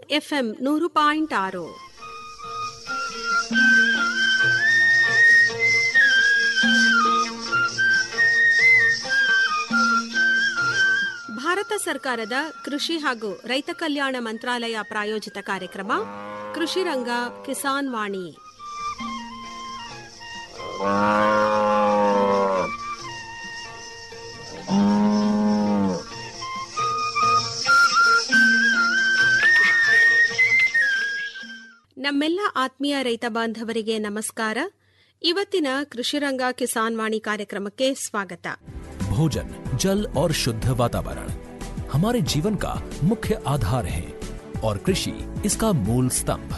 FM ನೂರು point ಆರು ಭಾರತ ಸರ್ಕಾರದ ಕೃಷಿ ಹಾಗೂ ರೈತ ಕಲ್ಯಾಣ ಮಂತ್ರಾಲಯ ಪ್ರಾಯೋಜಿತ ಕಾರ್ಯಕ್ರಮ ಕೃಷಿ ರಂಗ ಕಿಸಾನ್ ವಾಣಿ ನಮ್ಮೆಲ್ಲ ಆತ್ಮೀಯ ರೈತ ಬಾಂಧವರಿಗೆ ನಮಸ್ಕಾರ ಇವತ್ತಿನ ಕೃಷಿರಂಗ ಕಿಸಾನ್ ವಾಣಿ ಕಾರ್ಯಕ್ರಮಕ್ಕೆ ಸ್ವಾಗತ भोजन जल और शुद्ध वातावरण हमारे जीवन का मुख्य आधार है और कृषि इसका मूल स्तंभ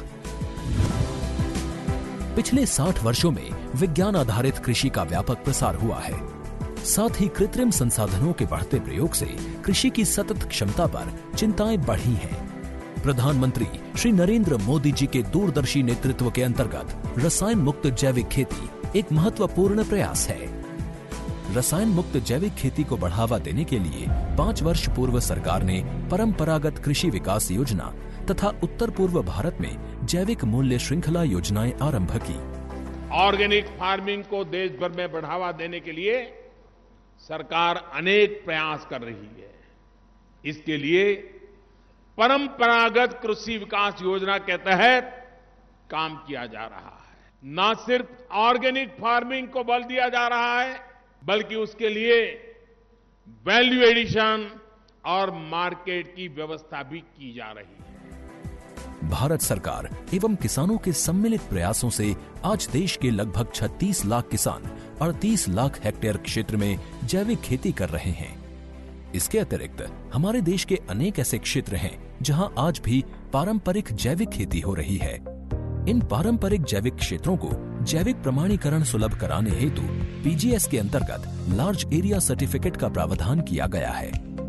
पिछले 60 वर्षों में विज्ञान आधारित कृषि का व्यापक प्रसार हुआ है साथ ही कृत्रिम संसाधनों के बढ़ते प्रयोग से कृषि की सतत क्षमता पर चिंताएं बढ़ी हैं प्रधानमंत्री श्री नरेंद्र मोदी जी के दूरदर्शी नेतृत्व के अंतर्गत रसायन मुक्त जैविक खेती एक महत्वपूर्ण प्रयास है रसायन मुक्त जैविक खेती को बढ़ावा देने के लिए पाँच वर्ष पूर्व सरकार ने परंपरागत कृषि विकास योजना तथा उत्तर पूर्व भारत में जैविक मूल्य श्रृंखला योजनाएं आरंभ की ऑर्गेनिक फार्मिंग को देश भर में बढ़ावा देने के लिए सरकार अनेक प्रयास कर रही है इसके लिए परंपरागत कृषि विकास योजना के तहत काम किया जा रहा है न सिर्फ ऑर्गेनिक फार्मिंग को बल दिया जा रहा है बल्कि उसके लिए वैल्यू एडिशन और मार्केट की व्यवस्था भी की जा रही है भारत सरकार एवं किसानों के सम्मिलित प्रयासों से आज देश के लगभग 36 लाख किसान 38 लाख हेक्टेयर क्षेत्र में जैविक खेती कर रहे हैं इसके अतिरिक्त हमारे देश के अनेक ऐसे क्षेत्र हैं जहां आज भी पारंपरिक जैविक खेती हो रही है इन पारंपरिक जैविक क्षेत्रों को जैविक प्रमाणीकरण सुलभ कराने हेतु पीजीएस के अंतर्गत लार्ज एरिया सर्टिफिकेट का प्रावधान किया गया है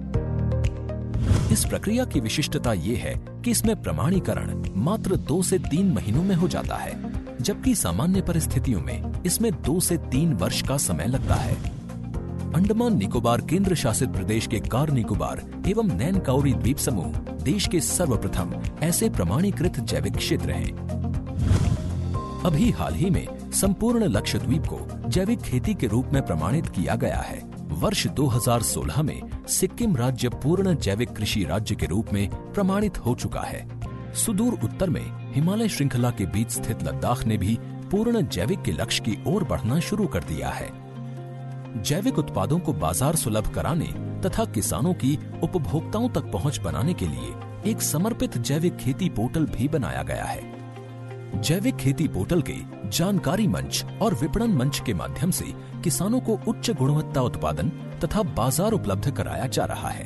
इस प्रक्रिया की विशिष्टता ये है कि इसमें प्रमाणीकरण मात्र दो से तीन महीनों में हो जाता है जबकि सामान्य परिस्थितियों में इसमें दो से तीन वर्ष का समय लगता है अंडमान निकोबार केंद्र शासित प्रदेश के कार निकोबार एवं नैन काउरी द्वीप समूह देश के सर्वप्रथम ऐसे प्रमाणीकृत जैविक क्षेत्र हैं अभी हाल ही में संपूर्ण लक्षद्वीप को जैविक खेती के रूप में प्रमाणित किया गया है वर्ष 2016 में सिक्किम राज्य पूर्ण जैविक कृषि राज्य के रूप में प्रमाणित हो चुका है सुदूर उत्तर में हिमालय श्रृंखला के बीच स्थित लद्दाख ने भी पूर्ण जैविक के लक्ष्य की ओर बढ़ना शुरू कर दिया है जैविक उत्पादों को बाजार सुलभ कराने तथा किसानों की उपभोक्ताओं तक पहुंच बनाने के लिए एक समर्पित जैविक खेती पोर्टल भी बनाया गया है जैविक खेती पोर्टल के जानकारी मंच और विपणन मंच के माध्यम से किसानों को उच्च गुणवत्ता उत्पादन तथा बाजार उपलब्ध कराया जा रहा है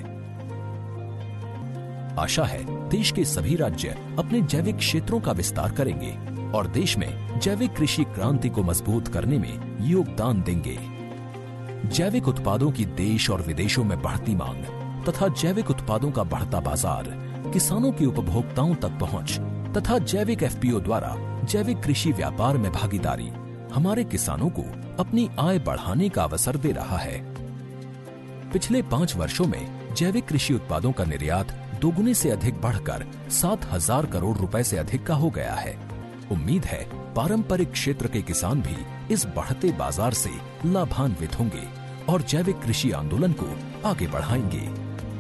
आशा है देश के सभी राज्य अपने जैविक क्षेत्रों का विस्तार करेंगे और देश में जैविक कृषि क्रांति को मजबूत करने में योगदान देंगे जैविक उत्पादों की देश और विदेशों में बढ़ती मांग तथा जैविक उत्पादों का बढ़ता बाजार किसानों की उपभोक्ताओं तक पहुंच तथा जैविक एफपीओ द्वारा जैविक कृषि व्यापार में भागीदारी हमारे किसानों को अपनी आय बढ़ाने का अवसर दे रहा है पिछले पाँच वर्षों में जैविक कृषि उत्पादों का निर्यात दोगुने से अधिक बढ़कर सात हजार करोड़ रुपए से अधिक का हो गया है उम्मीद है पारंपरिक क्षेत्र के किसान भी इस बढ़ते बाजार से लाभान्वित होंगे और जैविक कृषि आंदोलन को आगे बढ़ाएंगे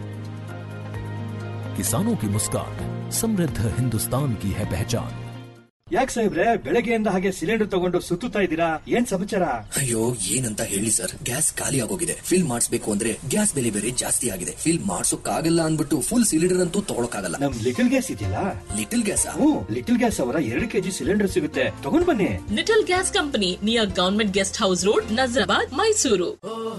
किसानों की मुस्कान समृद्ध हिंदुस्तान की है पहचान ಯಾಕೆ ಸಾಹೇಬ್ರೆ ಬೆಳಗ್ಗೆಯಿಂದ ಹಾಗೆ ಸಿಲಿಂಡರ್ ತಗೊಂಡು ಸುತ್ತುತ್ತಾ ಇದ್ದೀರಾ ಏನ್ ಸಮಾಚಾರ ಅಯ್ಯೋ ಏನಂತ ಹೇಳಿ ಸರ್ ಗ್ಯಾಸ್ ಖಾಲಿ ಆಗೋಗಿದೆ ಫಿಲ್ ಮಾಡಿಸ್ಬೇಕು ಅಂದ್ರೆ ಗ್ಯಾಸ್ ಬೆಲೆ ಬೇರೆ ಜಾಸ್ತಿ ಆಗಿದೆ ಫಿಲ್ ಮಾಡ್ಸೋಕ್ಕಾಗಲ್ಲ ಅನ್ಬಿಟ್ಟು ಫುಲ್ ಸಿಲಿಂಡರ್ ಅಂತೂ ತಗೊಳಕಾಗಲ್ಲ ನಮ್ ಲಿಟಲ್ ಗ್ಯಾಸ್ ಇದೆಯಲ್ಲ ಲಿಟಲ್ ಗ್ಯಾಸ್ ಹ್ಞೂ ಲಿಟಲ್ ಗ್ಯಾಸ್ ಅವರ ಎರಡು ಕೆಜಿ ಸಿಲಿಂಡರ್ ಸಿಗುತ್ತೆ ತಗೊಂಡ್ ಬನ್ನಿ little gas company near government guest house road Nazarabad Mysuru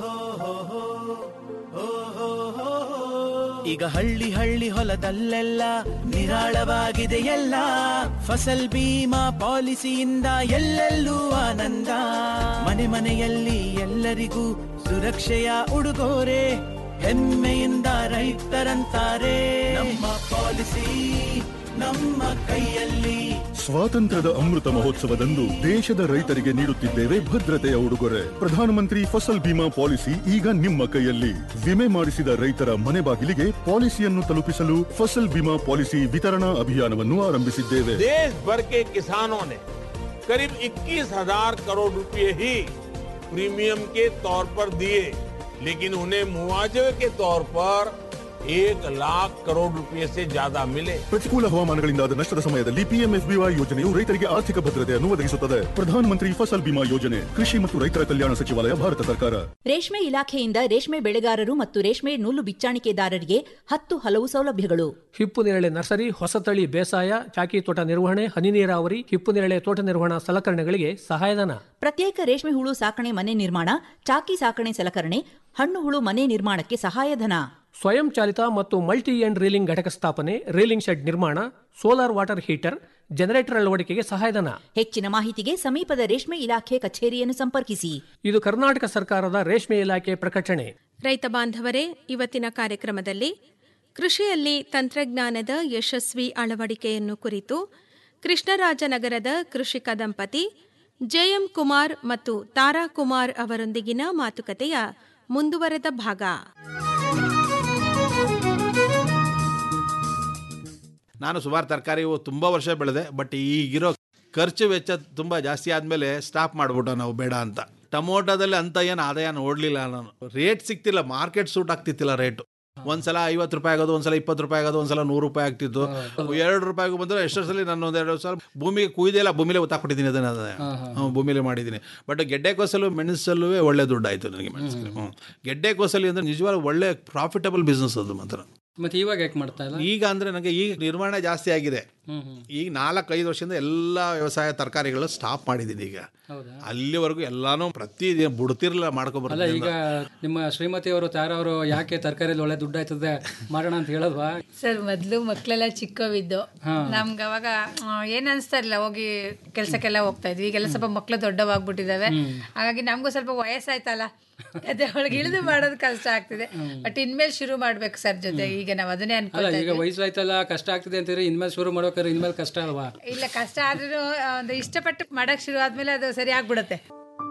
ಈಗ ಹಳ್ಳಿ ಹಳ್ಳಿ ಹೊಲದಲ್ಲೆಲ್ಲ ನಿರಾಳವಾಗಿದೆ ಎಲ್ಲ ಫಸಲ್ ಬೀಮಾ ಪಾಲಿಸಿಯಿಂದ ಎಲ್ಲೆಲ್ಲೂ ಆನಂದ ಮನೆ ಮನೆಯಲ್ಲಿ ಎಲ್ಲರಿಗೂ ಸುರಕ್ಷೆಯ ಉಡುಗೊರೆ ಹೆಮ್ಮೆಯಿಂದ ರೈತರಂತಾರೆ ನಮ್ಮ ಪಾಲಿಸಿ ನಮ್ಮ ಕೈಯಲ್ಲಿ ಸ್ವಾತಂತ್ರ್ಯದ ಅಮೃತ ಮಹೋತ್ಸವದಂದು ದೇಶದ ರೈತರಿಗೆ ನೀಡುತ್ತಿದ್ದೇವೆ ಭದ್ರತೆಯ ಉಡುಗೊರೆ ಪ್ರಧಾನಮಂತ್ರಿ ಫಸಲ್ ಬಿಮಾ ಪಾಲಿಸಿ ಈಗ ನಿಮ್ಮ ಕೈಯಲ್ಲಿ ವಿಮೆ ಮಾಡಿಸಿದ ರೈತರ ಮನೆ ಬಾಗಿಲಿಗೆ ಪಾಲಿಸಿಯನ್ನು ತಲುಪಿಸಲು ಫಸಲ್ ಬಿಮಾ ಪಾಲಿಸಿ ವಿತರಣಾ ಅಭಿಯಾನವನ್ನು ಆರಂಭಿಸಿದ್ದೇವೆ देश भर के किसानों ने करीब 21,000 करोड़ रुपए ही प्रीमियम के तौर पर दिए लेकिन उन्हें मुआवजे के तौर पर एक लाख करोड़ रुपए से ज्यादा मिले ಪ್ರತಿಕೂಲ ಹವಾಮಾನಗಳಿಂದಾದ ನಷ್ಟದ ಸಮಯದಲ್ಲಿ ಪಿಎಂಎಫ್ಬಿವೈ ಯೋಜನೆಯು ರೈತರಿಗೆ ಆರ್ಥಿಕ ಭದ್ರತೆಯನ್ನು ಒದಗಿಸುತ್ತದೆ ಪ್ರಧಾನಮಂತ್ರಿ ಫಸಲ್ ಬಿಮಾ ಯೋಜನೆ ಕೃಷಿ ಮತ್ತು ರೈತರ ಕಲ್ಯಾಣ ಸಚಿವಾಲಯ ಭಾರತ ಸರ್ಕಾರ ರೇಷ್ಮೆ ಇಲಾಖೆಯಿಂದ ರೇಷ್ಮೆ ಬೆಳೆಗಾರರು ಮತ್ತು ರೇಷ್ಮೆ ನೂಲು ಬಿಚ್ಚಾಣಿಕೆದಾರರಿಗೆ ಹತ್ತು ಹಲವು ಸೌಲಭ್ಯಗಳು ಹಿಪ್ಪು ನೇರಳೆ ನರ್ಸರಿ ಹೊಸತಳಿ ಬೇಸಾಯ ಚಾಕಿ ತೋಟ ನಿರ್ವಹಣೆ ಹನಿ ನೀರಾವರಿ ಹಿಪ್ಪು ನೇರಳೆ ತೋಟ ನಿರ್ವಹಣಾ ಸಲಕರಣೆಗಳಿಗೆ ಸಹಾಯಧನ ಪ್ರತ್ಯೇಕ ರೇಷ್ಮೆ ಹುಳು ಸಾಕಣೆ ಮನೆ ನಿರ್ಮಾಣ ಚಾಕಿ ಸಾಕಣೆ ಸಲಕರಣೆ ಹಣ್ಣು ಹುಳು ಮನೆ ನಿರ್ಮಾಣಕ್ಕೆ ಸಹಾಯಧನ ಸ್ವಯಂ ಚಾಲಿತ ಮತ್ತು ಮಲ್ಟಿ ಎಂಡ್ ರೀಲಿಂಗ್ ಘಟಕ ಸ್ಥಾಪನೆ ರೀಲಿಂಗ್ ಶೆಡ್ ನಿರ್ಮಾಣ ಸೋಲಾರ್ ವಾಟರ್ ಹೀಟರ್ ಜನರೇಟರ್ ಅಳವಡಿಕೆಗೆ ಸಹಾಯಧನ ಹೆಚ್ಚಿನ ಮಾಹಿತಿಗೆ ಸಮೀಪದ ರೇಷ್ಮೆ ಇಲಾಖೆ ಕಚೇರಿಯನ್ನು ಸಂಪರ್ಕಿಸಿ ಇದು ಕರ್ನಾಟಕ ಸರ್ಕಾರದ ರೇಷ್ಮೆ ಇಲಾಖೆ ಪ್ರಕಟಣೆ ರೈತ ಬಾಂಧವರೇ ಇವತ್ತಿನ ಕಾರ್ಯಕ್ರಮದಲ್ಲಿ ಕೃಷಿಯಲ್ಲಿ ತಂತ್ರಜ್ಞಾನದ ಯಶಸ್ವಿ ಅಳವಡಿಕೆಯನ್ನು ಕುರಿತು ಕೃಷ್ಣರಾಜನಗರದ ಕೃಷಿಕ ದಂಪತಿ ಜೆಎಂ ಕುಮಾರ್ ಮತ್ತು ತಾರಾ ಕುಮಾರ್ ಅವರೊಂದಿಗಿನ ಮಾತುಕತೆಯ ಮುಂದುವರೆದ ಭಾಗ ನಾನು ಸುಮಾರು ತರಕಾರಿ ತುಂಬ ವರ್ಷ ಬೆಳೆದೆ ಬಟ್ ಈಗಿರೋ ಖರ್ಚು ವೆಚ್ಚ ತುಂಬ ಜಾಸ್ತಿ ಆದಮೇಲೆ ಸ್ಟಾಪ್ ಮಾಡಿಬಿಟ್ಟು ನಾವು ಬೇಡ ಅಂತ ಟಮೋಟೋದಲ್ಲಿ ಅಂತ ಏನು ಆದಾಯ ನೋಡಲಿಲ್ಲ ನಾನು ರೇಟ್ ಸಿಗ್ತಿಲ್ಲ ಮಾರ್ಕೆಟ್ ಸೂಟ್ ಆಗ್ತಿತ್ತಿಲ್ಲ ರೇಟು ಒಂದ್ಸಲ ಐವತ್ತು ರೂಪಾಯಿ ಆಗೋದು ಒಂದ್ಸಲ ಇಪ್ಪತ್ತು ರೂಪಾಯಿ ಆಗೋದು ಒಂದ್ಸಲ ನೂರು ರೂಪಾಯಿ ಆಗ್ತಿತ್ತು ಎರಡು ರೂಪಾಯಿಗೂ ಬಂದರೆ ಎಷ್ಟೊಂದ್ಸಲಿ ನಾನು ಒಂದೆರಡು ಸಲ ಭೂಮಿಗೆ ಕುಯ್ದಿಲ್ಲ ಭೂಮಿಲೇ ಒತ್ತಾಕ್ಬಿಟ್ಟಿದ್ದೀನಿ ಅದನ್ನ ಹ್ಞೂ ಭೂಮಿಲೇ ಮಾಡಿದ್ದೀನಿ ಬಟ್ ಗೆಡ್ಡೆಕೋಸಲು ಮೆಣಸಲ್ಲೂ ಒಳ್ಳೆ ದುಡ್ಡು ಆಯಿತು ನನಗೆ ಮೆಣಸಿಗೆ ಹ್ಞೂ ಗೆಡ್ಡೆಕೋಸಲಿ ಅಂದರೆ ನಿಜವಾಗ್ಲೂ ಒಳ್ಳೆ ಪ್ರಾಫಿಟಬಲ್ ಬಿಸ್ನೆಸ್ ಅದು ಮಾತ್ರ ಮತ್ತೆ ಇವಾಗ ಯಾಕೆ ಮಾಡ್ತಾ ಇಲ್ಲ ಈಗ ಅಂದ್ರೆ ನನಗೆ ಈಗ ನಿರ್ವಹಣೆ ಜಾಸ್ತಿ ಆಗಿದೆ ಈಗ ನಾಲ್ಕೈದು ವರ್ಷದಿಂದ ಎಲ್ಲ ವ್ಯವಸಾಯ ತರಕಾರಿಗಳು ಸ್ಟಾಪ್ ಮಾಡಿದ್ದೀನಿ ಈಗ ಹೌದಾ ಅಲ್ಲಿವರೆಗೂ ಎಲ್ಲಾನು ಪ್ರತಿ ದಿನ ಬಿಡ್ತಿರ್ಲಿಲ್ಲ ಅಲ್ಲ ಮಾಡ್ಕೊಬರ್ತೀನಿ ಈಗ ನಿಮ್ಮ ಶ್ರೀಮತಿ ಅವರು ತಾರವರು ಯಾಕೆ ತರಕಾರಿಯಲ್ಲಿ ಒಳ್ಳೆ ದುಡ್ಡು ಆಯ್ತದೆ ಮಾಡೋಣ ಅಂತ ಹೇಳಲ್ವಾ ಸರ್ ಮೊದಲು ಮಕ್ಕಳೆಲ್ಲ ಚಿಕ್ಕವಿದ್ದು ಹಾ. ನಮ್ಗೆ ಅವಾಗ ಆ, ಏನ್ ಅನ್ಸ್ತಾ ಇರಲಿಲ್ಲ ಹೋಗಿ ಕೆಲ್ಸಕ್ಕೆಲ್ಲ ಹೋಗ್ತಾ ಇದ್ವಿ ಈಗೆಲ್ಲ ಸ್ವಲ್ಪ ಮಕ್ಕಳು ದೊಡ್ಡವಾಗ್ಬಿಟ್ಟಿದಾವೆ ಹಾಗಾಗಿ ನಮಗೂ ಸ್ವಲ್ಪ ವಯಸ್ಸಾಯ್ತಲ್ಲ ಅದೇ ಒಳಗೆ ಇಳಿದು ಮಾಡೋದು ಕಷ್ಟ ಆಗ್ತಿದೆ ಬಟ್ ಇನ್ಮೇಲೆ ಶುರು ಮಾಡ್ಬೇಕು ಸರ್ ಜೊತೆ ಈಗ ನಾವು ಅದನ್ನೇ ಅಲ್ಲ ಅನ್ಕೊಳ್ತಾ ಈಗ ಇದ್ವಿ ವಯಸ್ಸು ಆಯ್ತಲ್ಲ ಕಷ್ಟ ಆಗ್ತಿದೆ ಅಂತೀರಿ ಇನ್ಮೇಲೆ ಶುರು ಮಾಡ್ಬೇಕಾದ್ರೆ ಇನ್ಮೇಲೆ ಕಷ್ಟ ಅಲ್ವಾ ಇಲ್ಲ ಕಷ್ಟ ಆದ್ರೂ ಒಂದು ಇಷ್ಟಪಟ್ಟು ಮಾಡಕ್ ಶುರು ಆದ್ಮೇಲೆ ಅದು ಸರಿ ಆಗ್ಬಿಡುತ್ತೆ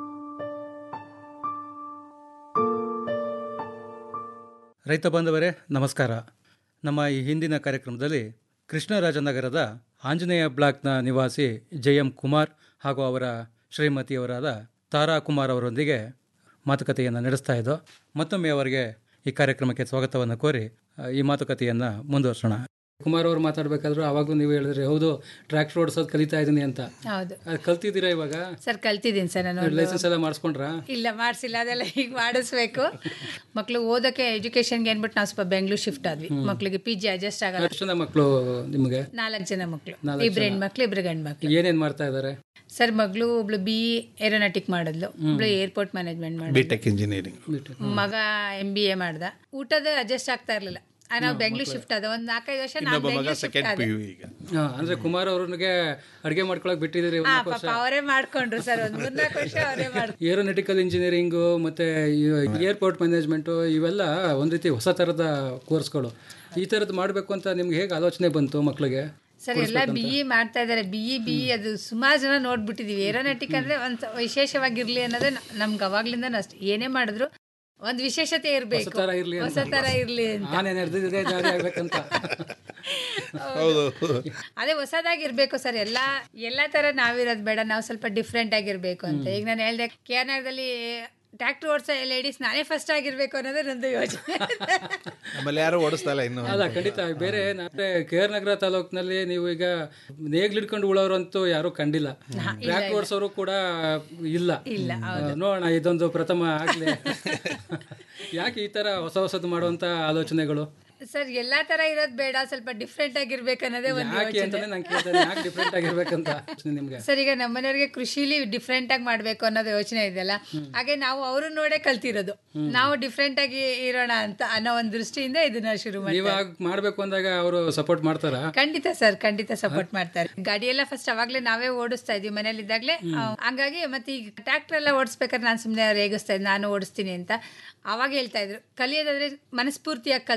ರೈತ ಬಾಂಧವರೇ ನಮಸ್ಕಾರ ನಮ್ಮ ಈ ಹಿಂದಿನ ಕಾರ್ಯಕ್ರಮದಲ್ಲಿ ಕೃಷ್ಣರಾಜನಗರದ ಆಂಜನೇಯ ಬ್ಲಾಕ್ನ ನಿವಾಸಿ ಜೆ ಎಂ ಕುಮಾರ್ ಹಾಗೂ ಅವರ ಶ್ರೀಮತಿಯವರಾದ ತಾರಾ ಕುಮಾರ್ ಅವರೊಂದಿಗೆ ಮಾತುಕತೆಯನ್ನು ನಡೆಸ್ತಾ ಇದ್ದೋ ಮತ್ತೊಮ್ಮೆ ಅವರಿಗೆ ಈ ಕಾರ್ಯಕ್ರಮಕ್ಕೆ ಸ್ವಾಗತವನ್ನು ಕೋರಿ ಆ, ಈ ಮಾತುಕತೆಯನ್ನು ಮುಂದುವರ್ಸೋಣ ಕುಮಾರ್ ಅವರು ಮಾತಾಡಬೇಕಾದ್ರೂ ಅವಾಗಲೂ ನೀವು ಹೇಳಿದ್ರಿ ಹೌದು ಟ್ರ್ಯಾಕ್ಟರ್ ಓಡಿಸೋದು ಕಲಿತಾ ಇದ್ದೀನಿ ಅಂತ ಹೌದು ಅದು ಕಲ್ತಿದ್ದೀರಾ ಇವಾಗ ಸರ್ ಕಲ್ತಿದ್ದೀನಿ ಸರ್ ನಾನು ಒಂದು- ಲೈಸೆನ್ಸ್ ಎಲ್ಲ ಮಾಡಿಸ್ಕೊಂಡ್ರಾ ಇಲ್ಲ ಮಾಡಿಸಿಲ್ಲ ಅದೆಲ್ಲ ಈಗ ಮಾಡಿಸ್ಬೇಕು ಮಕ್ಳು ಓದೋಕೆ ಎಜುಕೇಶನ್ಗೆ ಏನ್ಬಿಟ್ಟು ನಾವು ಸ್ವಲ್ಪ ಬೆಂಗಳೂರು ಶಿಫ್ಟ್ ಆದ್ವಿ ಮಕ್ಳಿಗೆ ಪಿ ಜಿ ಅಡ್ಜಸ್ಟ್ ಆಗಲ್ಲ ಎಷ್ಟು ಜನ ಮಕ್ಕಳು ನಿಮಗೆ ನಾಲ್ಕು ಜನ ಮಕ್ಳು ನಾಲ್ಕು ಇಬ್ರು ಜನ. ಹೆಣ್ಮಕ್ಳು ಇಬ್ರು ಗಂಡು ಮಕ್ಳು ಏನೇನು ಮಾಡ್ತಾ ಇದ್ದಾರೆ ಸರ್ ಮಗಳು ಒಬ್ಳು ಬಿ ಏರೋನಾಟಿಕ್ ಮಾಡಿದ್ಲು ಒಬ್ಳು ಏರ್ಪೋರ್ಟ್ ಮ್ಯಾನೇಜ್ಮೆಂಟ್ ಬಿ ಮಾಡಿದ್ಲು ಟೆಕ್ ಇಂಜಿನಿಯರಿಂಗ್ ಮಗ ಎಂ ಬಿ ಎ ಮಾಡ್ದ ಊಟದ ಅಡ್ಜಸ್ಟ್ ಆಗ್ತಾ ಇರ್ಲಿಲ್ಲ ಆ, ನಾವು ಬೆಂಗಳೂರು ಶಿಫ್ಟ್ ಆದ ಒಂದ್ ನಾಲ್ಕೈದು ವರ್ಷ ನಾವು ಇನ್ನೊಬ್ಬ ಮಗ ಬೆಂಗಳೂರು ಶಿಫ್ಟ್ ಸೆಕೆಂಡ್ ಆದ ಪಿ ಯು ಈಗ ಹಾ, ಅಂದ್ರೆ ಕುಮಾರ್ ಅವ್ರಿಗೆ ಅಡಿಗೆ ಮಾಡ್ಕೊಳಕ್ ಬಿಟ್ಟಿದ್ದೀರಿ ಹಾ ಪಾಪ ಅವರೇ ಮಾಡ್ಕೊಂಡ್ರು ಸರ್ ಒಂದ್ ಮೂರ್ನಾಲ್ಕು ವರ್ಷ ಅವರೇ ಮಾಡ್ಕೊಂಡ್ರು ಏರೋನಾಟಿಕಲ್ ಇಂಜಿನಿಯರಿಂಗು ಮತ್ತೆ ಏರ್ಪೋರ್ಟ್ ಮ್ಯಾನೇಜ್ಮೆಂಟು ಇವೆಲ್ಲ ಒಂದ್ ರೀತಿ ಹೊಸ ತರದ ಕೋರ್ಸ್ಗಳು ಈ ತರದ್ ಮಾಡ್ಬೇಕು ಅಂತ ನಿಮ್ಗೆ ಹೇಗೆ ಆಲೋಚನೆ ಬಂತು ಮಕ್ಳಿಗೆ ಸರ್ ಎಲ್ಲ ಬಿ ಇ ಮಾಡ್ತಾ ಇದ್ದಾರೆ ಬಿ ಇ ಬಿ ಅದು ಸುಮಾರು ಜನ ನೋಡ್ಬಿಟ್ಟಿದೀವಿ ಏರೋನಾಟಿಕ್ ಅಂದ್ರೆ ಒಂದ್ ಸ- ವಿಶೇಷವಾಗಿರ್ಲಿ ಅನ್ನೋದೇ ನ- ನಮ್ಗೆ ಅವಾಗ್ಲಿಂದ ಅಷ್ಟೇ ಏನೇ ಮಾಡಿದ್ರು ಒಂದ್ ವಿಶೇಷತೆ ಇರ್ಬೇಕು ಹೊಸ ತರ ಇರ್ಲಿ ಹೊಸ ತರ ಇರ್ಲಿ ಅಂತ ಆನೆ ನಡೆದಿದೆ ದಾರಿ ಆಗ್ಬೇಕಂತ ಹೌದು ಅದೇ ಹೊಸದಾಗಿರ್ಬೇಕು ಸರ್ ಎಲ್ಲಾ ಎಲ್ಲಾ ತರ ನಾವಿರೋದ್ ಬೇಡ ನಾವು ಸ್ವಲ್ಪ ಡಿಫ್ರೆಂಟ್ ಆಗಿರ್ಬೇಕು ಅಂತ ಈಗ ನಾನು ಹೇಳ್ದೆ ಕೆ ಆರ್ ನಗರದಲ್ಲಿ ಟ್ರ್ಯಾಕ್ಟರ್ ಓಡಿಸೋ ಲೇಡೀಸ್ ನಾನೇ ಫಸ್ಟ್ ಆಗಿರ್ಬೇಕು ಅನ್ನೋದೇ ನಂದು ಯೋಚನೆ ಆಮೇಲೆ ಯಾರು ಓಡಿಸ್ತಾ ಇಲ್ಲ ಇನ್ನು ಅಲ್ಲ ಖಂಡಿತ ಬೇರೆ ನಾವೇ ಕೆ ಆರ್ ನಗರ ತಾಲೂಕಿನಲ್ಲಿ ನೀವು ಈಗ ನೇಗ್ಲು ಹಿಡ್ಕೊಂಡು ಉಳೋರು ಅಂತೂ ಯಾರು ಕಂಡಿಲ್ಲ ಟ್ರ್ಯಾಕ್ ಓಡಿಸೋರು ಕೂಡ ಇಲ್ಲ ಇಲ್ಲ, ನೋಡೋಣ ಇದೊಂದು ಪ್ರಥಮ ಆಗ್ಲಿ ಯಾಕೆ ಈ ತರ ಹೊಸ ಹೊಸದು ಮಾಡುವಂತ ಆಲೋಚನೆಗಳು ಸರ್ ಎಲ್ಲಾ ತರ ಇರೋದ್ ಬೇಡ ಸ್ವಲ್ಪ ಡಿಫ್ರೆಂಟ್ ಆಗಿರ್ಬೇಕು ಅನ್ನೋದೇ ಒಂದು ಯಾಕೆ ಯೋಚನೆ ಅಂತಾನೆ ನಂಗೆ ಕೇಳ್ತೇನೆ ಯಾಕೆ ಡಿಫ್ರೆಂಟ್ ಆಗಿರ್ಬೇಕಂತ ನಿಮ್ಗೆ ಸರ್ ಈಗ ನಮ್ಮನೆಯವ್ರಿಗೆ ಕೃಷಿಲಿ ಡಿಫ್ರೆಂಟ್ ಆಗಿ ಮಾಡ್ಬೇಕು ಅನ್ನೋದು ಯೋಚನೆ ಇದೆಯಲ್ಲ ಹಾಗೆ ನಾವು ಅವರು ನೋಡೇ ಕಲ್ತಿರೋದು ನಾವು ಡಿಫ್ರೆಂಟ್ ಆಗಿ ಇರೋಣ ಅಂತ ಅನ್ನೋ ಒಂದು ದೃಷ್ಟಿಯಿಂದ ಇದನ್ನ ಶುರು ಮಾಡಿ ನೀವು ಆಗ ಮಾಡ್ಬೇಕು ಅಂದಾಗ ಅವರು ಸಪೋರ್ಟ್ ಮಾಡ್ತಾರಾ ಖಂಡಿತ ಸರ್ ಖಂಡಿತ ಸಪೋರ್ಟ್ ಮಾಡ್ತಾರೆ ಗಾಡಿ ಎಲ್ಲ ಫಸ್ಟ್ ಅವಾಗ್ಲೇ ನಾವೇ ಓಡಿಸ್ತಾ ಇದ್ವಿ ಮನೇಲಿ ಇದ್ದಾಗ್ಲೇ ಹಂಗಾಗಿ ಮತ್ತೆ ಈಗ ಟ್ರ್ಯಾಕ್ಟರ್ ಎಲ್ಲ ಓಡಿಸ್ಬೇಕಾದ್ರೆ ನಾನು ಸುಮ್ಮನೆ ರೇಗಿಸ್ತಾ ಇದ್ದೆ ನಾನು ಓಡಿಸ್ತೀನಿ ಅಂತ ಅವಾಗ ಹೇಳ್ತಾ ಇದ್ರು ಕಲಿಯೋದಾದ್ರೆ ಮನಸ್ಫೂರ್ತಿಯಾಗಿ ಕಲ್ತ್ಬಿಡು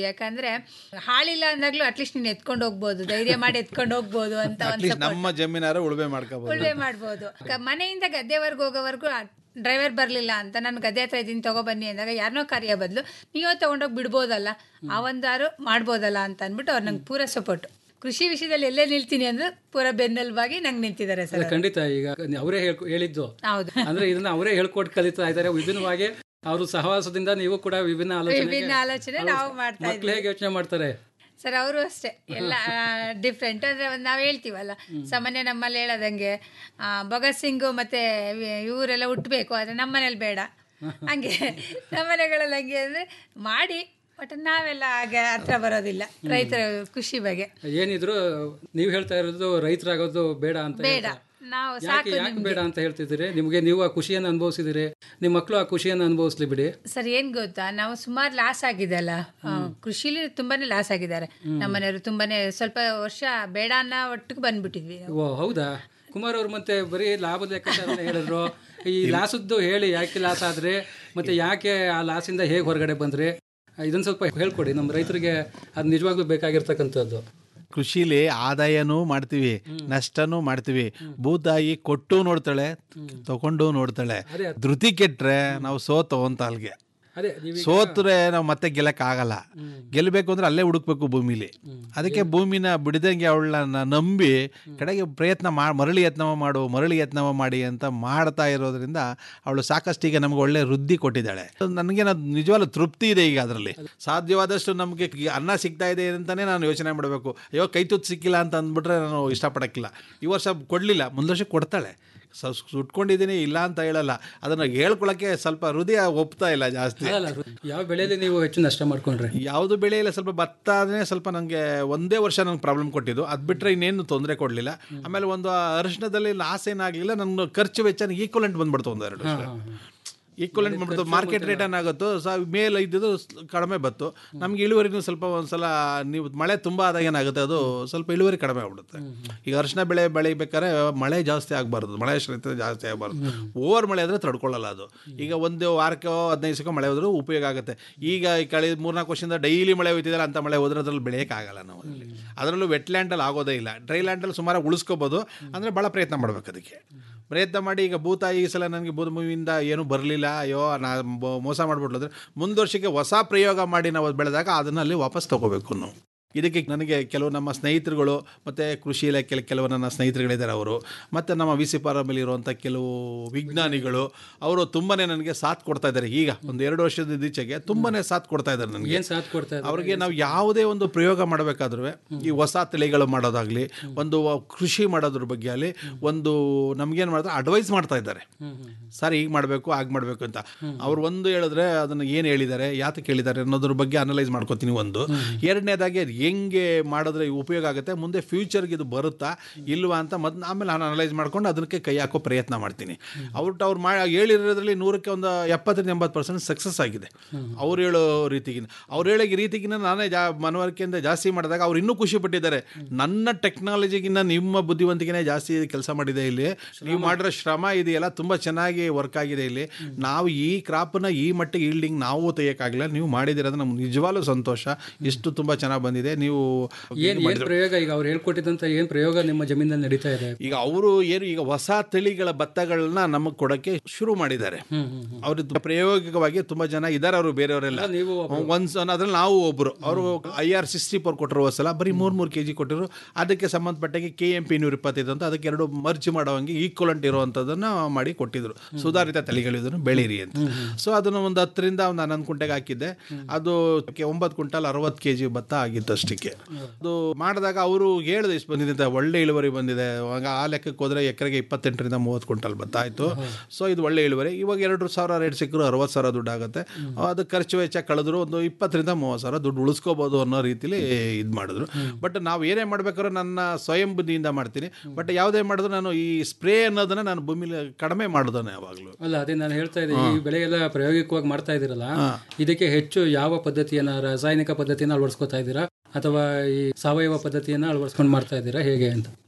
ಯಾಕಂದ್ರೆ ಹಾಳಿಲ್ಲ ಅಂದಾಗ್ಲೂ ಅಟ್ಲೀಸ್ಟ್ ನೀನು ಎತ್ಕೊಂಡು ಹೋಗ್ಬೋದು ಧೈರ್ಯ ಮಾಡಿ ಎತ್ಕೊಂಡು ಹೋಗ್ಬೋದು ಅಂತ ಒಂದು ಅಟ್ಲೀಸ್ಟ್ ನಮ್ಮ ಜಮೀನಾರ ಉಳುಮೆ ಮಾಡ್ಕೋಬಹುದು ಉಳ್ವೆ ಮಾಡ್ಬೋದು ಕ- ಮನೆಯಿಂದ ಗದ್ದೆವರೆಗೂ ಹೋಗೋವರೆಗೂ ಡ್ರೈವರ್ ಬರಲಿಲ್ಲ ಅಂತ ನಾನು ಗದ್ದೆ ಹತ್ರ ಇದ್ದೀನಿ ತಗೊಬನ್ನಿ ಅಂದಾಗ ಯಾರನ್ನೋ ಕರೆಯೋ ಬದಲು ನೀವೇ ತಗೊಂಡೋಗಿ ಬಿಡ್ಬೋದಲ್ಲ ಆ ಒಂದಾರು ಮಾಡ್ಬೋದಲ್ಲ ಅಂತ ಅಂದ್ಬಿಟ್ಟು ಅವ್ರು ನಂಗೆ ಪೂರ ಸಪೋರ್ಟ್ ಕೃಷಿ ವಿಷಯದಲ್ಲಿ ಎಲ್ಲೇ ನಿಲ್ತೀನಿ ಅಂದ್ರೆ ಪೂರ ಬೆನ್ನೆಲುಬಾಗಿ ನಂಗೆ ನಿಂತಿದ್ದಾರೆ ಅಲ್ಲ, ಸರ್ ಖಂಡಿತ ಈಗ ಅವರೇ ಹೇಳ್ಕೊ ಹೇಳಿದ್ದು ಹೌದು ಅಂದ್ರೆ ಇದನ್ನ ಅವರೇ ಹೇಳ್ಕೊಟ್ಟು ಕಲಿತಾ ಇದ್ದಾರೆ ವಿಭಿನ್ನವಾಗಿ ಅವರು ಸಹವಾಸದಿಂದ ನೀವು ಕೂಡ ವಿಭಿನ್ನ ಆಲೋಚನೆ ವಿಭಿನ್ನ ಆಲೋಚನೆ ನಾವು ಮಾಡ್ತಾ ಮಕ್ಳು ಇದ್ದೀವಿ ಹೇಗೆ ಯೋಚನೆ ಮಾಡ್ತಾರೆ ಸರ್ ಅವರು ಅಷ್ಟೇ ಎಲ್ಲ ಡಿಫ್ರೆಂಟ್ ಅಂದ್ರೆ ಒಂದು ನಾವು ಹೇಳ್ತೀವಲ್ಲ ಸಾಮಾನ್ಯ ನಮ್ಮಲ್ಲಿ ಹೇಳೋದಂಗೆ ಆ, ಭಗತ್ ಸಿಂಗ್ ಮತ್ತೆ ಇವ್- ಇವರೆಲ್ಲ ಹುಟ್ಟಬೇಕು ಆದರೆ ನಮ್ಮನೇಲಿ ಬೇಡ ಹಂಗೆ ನಮ್ಮನೆಗಳಲ್ಲಿ ಹಂಗೆ ಅಂದರೆ ಮಾಡಿ ಬಟ್ ನಾವೆಲ್ಲ ಆಗ ಹತ್ರ ಬರೋದಿಲ್ಲ ರೈತರ ಖುಷಿ ಬಗ್ಗೆ ಏನಿದ್ರು ನೀವು ಹೇಳ್ತಾ ಇರೋದು ರೈತರಾಗೋದು ಬೇಡ ಅಂತ ಬೇಡ ಹೇಳ್ತಾ. ನಾವು ಯಾಕೆ ಸಾಕು ಯಾಕೆ ನಿಮ್ಗೆ ಬೇಡ ಅಂತ ಹೇಳ್ತಿದ್ದೀರಿ ನಿಮಗೆ ನೀವು ಆ ಖುಷಿಯನ್ನು ಅನುಭವಿಸಿದಿರಿ ನಿಮ್ಮ ಮಕ್ಕಳು ಆ ಖುಷಿಯನ್ನು ಅನುಭವಿಸ್ಲಿ ಬಿಡಿ ಸರ್ ಏನ್ ಗೊತ್ತಾ ನಾವು ಸುಮಾರು ಲಾಸ್ ಆಗಿದೆ ಅಲ್ಲ ಆ, ಕೃಷಿಲಿ ತುಂಬಾನೇ ಲಾಸ್ ಆಗಿದ್ದಾರೆ ನಮ್ಮನೆಯವರು ತುಂಬಾನೇ ಸ್ವಲ್ಪ ವರ್ಷ ಬೇಡ ಅನ್ನೋ ಒಟ್ಟಿಗೆ ಬಂದ್ಬಿಟ್ಟಿದ್ವಿ ನಾವು. ಓ ಹೌದಾ ಕುಮಾರ್ ಅವ್ರು ಮತ್ತೆ ಬರೀ ಲಾಭದ ಲೆಕ್ಕಾಚಾರನ ಹೇಳಿದ್ರು ಈ ಲಾಸದ್ದು ಹೇಳಿ ಯಾಕೆ ಲಾಸ್ ಆದ್ರೆ ಮತ್ತೆ ಯಾಕೆ ಆ ಲಾಸಿಂದ ಹೇಗೆ ಹೊರಗಡೆ ಬಂದ್ರಿ ಇದನ್ನ ಸ್ವಲ್ಪ ಹೇಳ್ಕೊಡಿ ನಮ್ಮ ರೈತರಿಗೆ ಅದು ನಿಜವಾಗ್ಲೂ ಬೇಕಾಗಿರ್ತಕ್ಕಂಥದ್ದು ಕೃಷಿಲಿ ಆದಾಯನೂ ಮಾಡ್ತೀವಿ ನಷ್ಟನೂ ಮಾಡ್ತೀವಿ ಭೂತಾಯಿ ಕೊಟ್ಟು ನೋಡ್ತಾಳೆ ತಗೊಂಡು ನೋಡ್ತಾಳೆ ಧೃತಿ ಕೆಟ್ರೆ ನಾವು ಸೋತು ಅಂತ ಅಲ್ಲಿಗೆ ಅದೇ ನೀವು ಸೋತ್ರೆ ನಾವು ಮತ್ತೆ ಗೆಲ್ಲಕ್ ಆಗಲ್ಲ ಗೆಲ್ಲಬೇಕು ಅಂದ್ರೆ ಅಲ್ಲೇ ಹುಡುಕ್ಬೇಕು ಭೂಮಿಲಿ ಅದಕ್ಕೆ ಭೂಮಿನ ಬಿಡದಂಗೆ ಅವಳನ್ನ ನಂಬಿ ಕಡೆಗೆ ಪ್ರಯತ್ನ ಮಾ ಮರಳಿ ಯತ್ನವ ಮಾಡು ಮರಳಿ ಯತ್ನವ ಮಾಡಿ ಅಂತ ಮಾಡ್ತಾ ಇರೋದ್ರಿಂದ ಅವಳು ಸಾಕಷ್ಟು ಈಗ ನಮ್ಗೆ ಒಳ್ಳೆ ವೃದ್ಧಿ ಕೊಟ್ಟಿದ್ದಾಳೆ ನನಗೆ ನಿಜವಾಗ್ಲೂ ತೃಪ್ತಿ ಇದೆ ಈಗ ಅದರಲ್ಲಿ ಸಾಧ್ಯವಾದಷ್ಟು ನಮಗೆ ಅನ್ನ ಸಿಗ್ತಾ ಇದೆ ಅಂತಾನೆ ನಾನು ಯೋಚನೆ ಮಾಡಬೇಕು ಅಯ್ಯೋ ಕೈ ತುತ್ತು ಸಿಕ್ಕಿಲ್ಲ ಅಂತ ಅಂದ್ಬಿಟ್ರೆ ನಾನು ಇಷ್ಟಪಡಕ್ಕಿಲ್ಲ ಈ ವರ್ಷ ಕೊಡಲಿಲ್ಲ ಮುಂದೆ ವರ್ಷ ಕೊಡ್ತಾಳೆ ಸ ಸುಟ್ಕೊಂಡಿದ್ದೀನಿ ಇಲ್ಲ ಅಂತ ಹೇಳಲ್ಲ ಅದನ್ನು ಹೇಳ್ಕೊಳಕ್ಕೆ ಸ್ವಲ್ಪ ಹೃದಯ ಒಪ್ತಾ ಇಲ್ಲ ಜಾಸ್ತಿ ಅಲ್ಲ ಯಾವ ಬೆಳೆಯಲ್ಲಿ ನೀವು ಹೆಚ್ಚು ನಷ್ಟ ಮಾಡ್ಕೊಂಡ್ರೆ ಯಾವುದು ಬೆಳೆ ಇಲ್ಲ ಸ್ವಲ್ಪ ಭತ್ತ ಆದರೆ ಸ್ವಲ್ಪ ನನಗೆ ಒಂದೇ ವರ್ಷ ನಂಗೆ ಪ್ರಾಬ್ಲಮ್ ಕೊಟ್ಟಿದ್ದು ಅದು ಬಿಟ್ಟರೆ ಇನ್ನೇನು ತೊಂದರೆ ಕೊಡಲಿಲ್ಲ ಆಮೇಲೆ ಒಂದು ಅರಿಶಿಣದಲ್ಲಿ ಲಾಸ್ ಏನಾಗಲಿಲ್ಲ ನನ್ನ ಖರ್ಚು ವೆಚ್ಚ ಈಕ್ವಲೆಂಟ್ ಬಂದ್ಬಿಡ್ತು ಒಂದು ಎರಡು ವರ್ಷ ಈಕ್ವಲೆಂಟ್ ಮಾಡ್ಬಿಡ್ತು ಮಾರ್ಕೆಟ್ ರೇಟ್ ಏನಾಗುತ್ತೋ ಸ ಮೇಲೆ ಇದ್ದಿದ್ದು ಸ್- ಕಡಿಮೆ ಬತ್ತು ನಮ್ಗೆ ಇಳುವರಿನೂ ಸ್ವಲ್ಪ ಒಂದ್ಸಲ ನೀವು ಮಳೆ ತುಂಬ ಆದಾಗ ಏನಾಗುತ್ತೆ ಅದು ಸ್ವಲ್ಪ ಇಳುವರಿ ಕಡಿಮೆ ಆಗ್ಬಿಡುತ್ತೆ ಈಗ ಅರಿಶಿನ ಬೆಳೆ ಬೆಳಿಬೇಕಾದ್ರೆ ಮಳೆ ಜಾಸ್ತಿ ಆಗಬಾರ್ದು ಮಳೆ ಶ್ರೀತ ಜಾಸ್ತಿ ಆಗಬಾರ್ದು ಓವರ್ ಮಳೆ ಆದರೆ ತಡ್ಕೊಳ್ಳಲ್ಲ ಅದು ಈಗ ಒಂದು ವಾರಕ್ಕೋ ಹದಿನೈದು ದಿವಸಕ್ಕೋ ಮಳೆ ಹೋದ್ರೂ ಉಪಯೋಗ ಆಗುತ್ತೆ ಈಗ ಈ ಕಳೆದ ಮೂರ್ನಾಲ್ಕು ವರ್ಷದಿಂದ ಡೈಲಿ ಮಳೆ ಹೋಯ್ತಿದ್ದಾರೆ ಅಂತ ಮಳೆ ಹೋದ್ರೆ ಅದ್ರಲ್ಲಿ ಬೆಳೆಯೋಕ್ಕಾಗಲ್ಲ ನಾವು ಅದರಲ್ಲಿ ಅದರಲ್ಲೂ ವೆಟ್ ಲ್ಯಾಂಡಲ್ಲಿ ಆಗೋದೇ ಇಲ್ಲ ಡ್ರೈ ಲ್ಯಾಂಡಲ್ಲಿ ಸುಮಾರು ಉಳಿಸ್ಕೋಬೋದು ಅಂದರೆ ಭಾಳ ಪ್ರಯತ್ನ ಮಾಡ್ಬೇಕು ಅದಕ್ಕೆ ಪ್ರಯತ್ನ ಮಾಡಿ ಈಗ ಭೂತಾಯಿ ಈ ಸಲ ನನಗೆ ಭೂಮಿಯಿಂದ ಏನೂ ಬರಲಿಲ್ಲ ಅಯ್ಯೋ ನಾ ಬ- ಮೋಸ ಮಾಡಿಬಿಟ್ಲು ಅಂದರೆ ಮುಂದೊರ್ಷಕ್ಕೆ ಹೊಸ ಪ್ರಯೋಗ ಮಾಡಿ ನಾವು ಅದ್ ಬೆಳೆದಾಗ ಅದನ್ನು ಅಲ್ಲಿ ವಾಪಸ್ ತಗೋಬೇಕು ನಾವು ಇದಕ್ಕೆ ನನಗೆ ಕೆಲವು ನಮ್ಮ ಸ್ನೇಹಿತರುಗಳು ಮತ್ತು ಕೃಷಿ ಇಲಾಖೆಯಲ್ಲಿ ಕೆಲವು ನನ್ನ ಸ್ನೇಹಿತರುಗಳಿದ್ದಾರೆ ಅವರು ಮತ್ತು ನಮ್ಮ ವಿ ಸಿ ಪಾರಮಲ್ಲಿ ಇರುವಂಥ ಕೆಲವು ವಿಜ್ಞಾನಿಗಳು ಅವರು ತುಂಬಾ ನನಗೆ ಸಾಥ್ ಕೊಡ್ತಾ ಇದ್ದಾರೆ ಈಗ ಒಂದು ಎರಡು ವರ್ಷದ ಇತ್ತೀಚೆಗೆ ತುಂಬಾ ಸಾಥ್ ಕೊಡ್ತಾ ಇದ್ದಾರೆ ನನಗೆ ಏನ್ ಸಾಥ್ ಕೊಡ್ತಾ ಇದ್ದಾರೆ? ಅವ್ರಿಗೆ ನಾವು ಯಾವುದೇ ಒಂದು ಪ್ರಯೋಗ ಮಾಡಬೇಕಾದ್ರೂ ಈ ಹೊಸ ತಳಿಗಳು ಮಾಡೋದಾಗ್ಲಿ ಒಂದು ಕೃಷಿ ಮಾಡೋದ್ರ ಬಗ್ಗೆ ಆಗಲಿ ಒಂದು ನಮ್ಗೇನು ಮಾಡಿದ್ರೆ ಅಡ್ವೈಸ್ ಮಾಡ್ತಾ ಇದ್ದಾರೆ ಸರ್ ಈಗ ಮಾಡಬೇಕು ಆಗ ಮಾಡಬೇಕು ಅಂತ ಅವ್ರು ಒಂದು ಹೇಳಿದ್ರೆ ಅದನ್ನು ಏನು ಹೇಳಿದ್ದಾರೆ ಯಾತಕ್ಕೆ ಹೇಳಿದ್ದಾರೆ ಅನ್ನೋದ್ರ ಬಗ್ಗೆ ಅನಲೈಸ್ ಮಾಡ್ಕೋತೀನಿ ಒಂದು ಎರಡನೇದಾಗಿ ಅದು ಹೆಂಗೆ ಮಾಡಿದ್ರೆ ಉಪಯೋಗ ಆಗುತ್ತೆ ಮುಂದೆ ಫ್ಯೂಚರ್ಗೆ ಇದು ಬರುತ್ತಾ ಇಲ್ವಾ ಅಂತ ಮೊದ್ ಆಮೇಲೆ ನಾನು ಅನಲೈಸ್ ಮಾಡ್ಕೊಂಡು ಅದಕ್ಕೆ ಕೈ ಹಾಕೋ ಪ್ರಯತ್ನ ಮಾಡ್ತೀನಿ ಅವ್ರು ಅವ್ರು ಮಾ ಹೇಳಿರೋದ್ರಲ್ಲಿ ನೂರಕ್ಕೆ ಒಂದು ಎಪ್ಪತ್ತರಿಂದ ಎಂಬತ್ತು ಪರ್ಸೆಂಟ್ ಸಕ್ಸಸ್ ಆಗಿದೆ ಅವ್ರು ಹೇಳೋ ರೀತಿಗಿನ ಅವ್ರು ಹೇಳೋ ರೀತಿಗಿನ ನಾನೇ ಜಾ ಮನವರಿಕೆಯಿಂದ ಜಾಸ್ತಿ ಮಾಡಿದಾಗ ಅವ್ರು ಇನ್ನೂ ಖುಷಿ ಪಟ್ಟಿದ್ದಾರೆ ನನ್ನ ಟೆಕ್ನಾಲಜಿಗಿನ್ನ ನಿಮ್ಮ ಬುದ್ಧಿವಂತಿಕೆನೇ ಜಾಸ್ತಿ ಕೆಲಸ ಮಾಡಿದೆ ಇಲ್ಲಿ ನೀವು ಮಾಡಿರೋ ಶ್ರಮ ಇದೆಯಲ್ಲ ತುಂಬ ಚೆನ್ನಾಗಿ ವರ್ಕ್ ಆಗಿದೆ ಇಲ್ಲಿ ನಾವು ಈ ಕ್ರಾಪ್ನ ಈ ಮಟ್ಟಿಗೆ ಈಲ್ಡಿಂಗ್ ನಾವು ತೆಗಿಯೋಕ್ಕಾಗಲಿಲ್ಲ ನೀವು ಮಾಡಿದಿರೋದು ನಮ್ಗೆ ನಿಜವಾಗ್ಲೂ ಸಂತೋಷ ಇಷ್ಟು ತುಂಬ ಚೆನ್ನಾಗಿ ಬಂದಿದೆ ನೀವು ಏನ್ ಏನ್ ಪ್ರಯೋಗ ಈಗ ಅವ್ರು ಹೇಳ್ಕೊಟ್ಟಿದ್ದಂತ ಏನ್ ಪ್ರಯೋಗ ನಿಮ್ಮ ಜಮೀನಲ್ಲಿ ನಡೀತಾ ಇದೆ ಈಗ ಅವರು ಏನು ಈಗ ಹೊಸ ತಳಿಗಳ ಭತ್ತಗಳನ್ನ ನಮಗೆ ಕೊಡಕ್ಕೆ ಶುರು ಮಾಡಿದ್ದಾರೆ ಅವ್ರ ಪ್ರಾಯೋಗಿಕವಾಗಿ ತುಂಬಾ ಜನ ಇದ್ದಾರೆ ಅವರು ಬೇರೆಯವರೆಲ್ಲ ನೀವು ಒಂದ್ ಸಲ ಅದ್ರಲ್ಲಿ ನಾವು ಒಬ್ರು ಅವರು ಐ ಆರ್ ಸಿಕ್ಸ್ಟಿ ಫೋರ್ ಕೊಟ್ಟರು ಸಲ ಬರೀ ಮೂರ್ ಮೂರು ಕೆ ಜಿ ಕೊಟ್ಟಿರು ಅದಕ್ಕೆ ಸಂಬಂಧಪಟ್ಟಾಗೆ ಕೆ ಎಂ ಪಿ ನೂರ ಇಪ್ಪತ್ತೈದು ಅಂತ ಅದಕ್ಕೆ ಎರಡು ಮರ್ಜ್ ಮಾಡೋವಂಗೆ ಈಕ್ವಲೆಂಟ್ ಇರುವಂಥದ್ದನ್ನ ಮಾಡಿ ಕೊಟ್ಟಿದ್ರು ಸುಧಾರಿತ ತಳಿಗಳಿದನ್ನು ಬೆಳೀರಿ ಅಂತ ಸೊ ಅದನ್ನು ಒಂದು ಹತ್ತರಿಂದ ಒಂದು ಹನ್ನೊಂದು ಕುಂಟೆಗೆ ಹಾಕಿದ್ದೆ ಅದು ಒಂಬತ್ತು ಕ್ವಿಂಟಲ್ ಅರವತ್ತು ಕೆ ಜಿ ಭತ್ತ ಆಗಿತ್ತು ಅಷ್ಟಕ್ಕೆ ಅದು ಮಾಡಿದಾಗ ಅವರು ಹೇಳಿದೆ ಇಷ್ಟು ಬಂದಿದೆ ಅಂತ ಒಳ್ಳೆ ಇಳುವರಿ ಬಂದಿದೆ ಆಗ ಆ ಲೆಕ್ಕಕ್ಕೆ ಹೋದ್ರೆ ಎಕರೆಗೆ ಇಪ್ಪತ್ತೆಂಟರಿಂದ ಮೂವತ್ತು ಕ್ವಿಂಟಲ್ ಭತ್ತ ಆಯಿತು ಸೊ ಇದು ಒಳ್ಳೆ ಇಳುವರಿ ಇವಾಗ ಎರಡು ಸಾವಿರ ರೇಟ್ ಸಿಕ್ಕರು ಅರವತ್ತು ಸಾವಿರ ದುಡ್ಡು ಆಗುತ್ತೆ ಅದು ಖರ್ಚು ವೆಚ್ಚ ಕಳೆದ್ರು ಒಂದು ಇಪ್ಪತ್ತರಿಂದ ಮೂವತ್ತು ಸಾವಿರ ದುಡ್ಡು ಉಳಿಸ್ಕೋಬೋದು ಅನ್ನೋ ರೀತಿಲಿ ಇದು ಮಾಡಿದ್ರು ಬಟ್ ನಾವು ಏನೇ ಮಾಡ್ಬೇಕಾದ್ರೂ ನನ್ನ ಸ್ವಯಂ ಬುದ್ಧಿಯಿಂದ ಮಾಡ್ತೀನಿ ಬಟ್ ಯಾವುದೇ ಮಾಡಿದ್ರು ನಾನು ಈ ಸ್ಪ್ರೇ ಅನ್ನೋದನ್ನ ನಾನು ಭೂಮಿಲಿ ಕಡಿಮೆ ಮಾಡೋದನ್ನ ಯಾವಾಗಲೂ ಅಲ್ಲ ಅದೇ ನಾನು ಹೇಳ್ತಾ ಇದ್ದೆ ಈ ಬೆಳೆ ಎಲ್ಲ ಪ್ರಾಯೋಗಿಕವಾಗಿ ಮಾಡ್ತಾ ಇದ್ದೀರಲ್ಲ ಇದಕ್ಕೆ ಹೆಚ್ಚು ಯಾವ ಪದ್ಧತಿಯನ್ನ ರಾಸಾಯನಿಕ ಪದ್ಧತಿಯನ್ನ ಅಳವಡಿಸ್ಕೊತಾ ಇದ್ದೀರಾ ಅಥವಾ ಈ ಸಾವಯವ ಪದ್ಧತಿಯನ್ನ ಅಳವಡಿಸ್ಕೊಂಡು ಮಾಡ್ತಾ ಇದ್ದೀರಾ ಹೇಗೆ ಅಂತ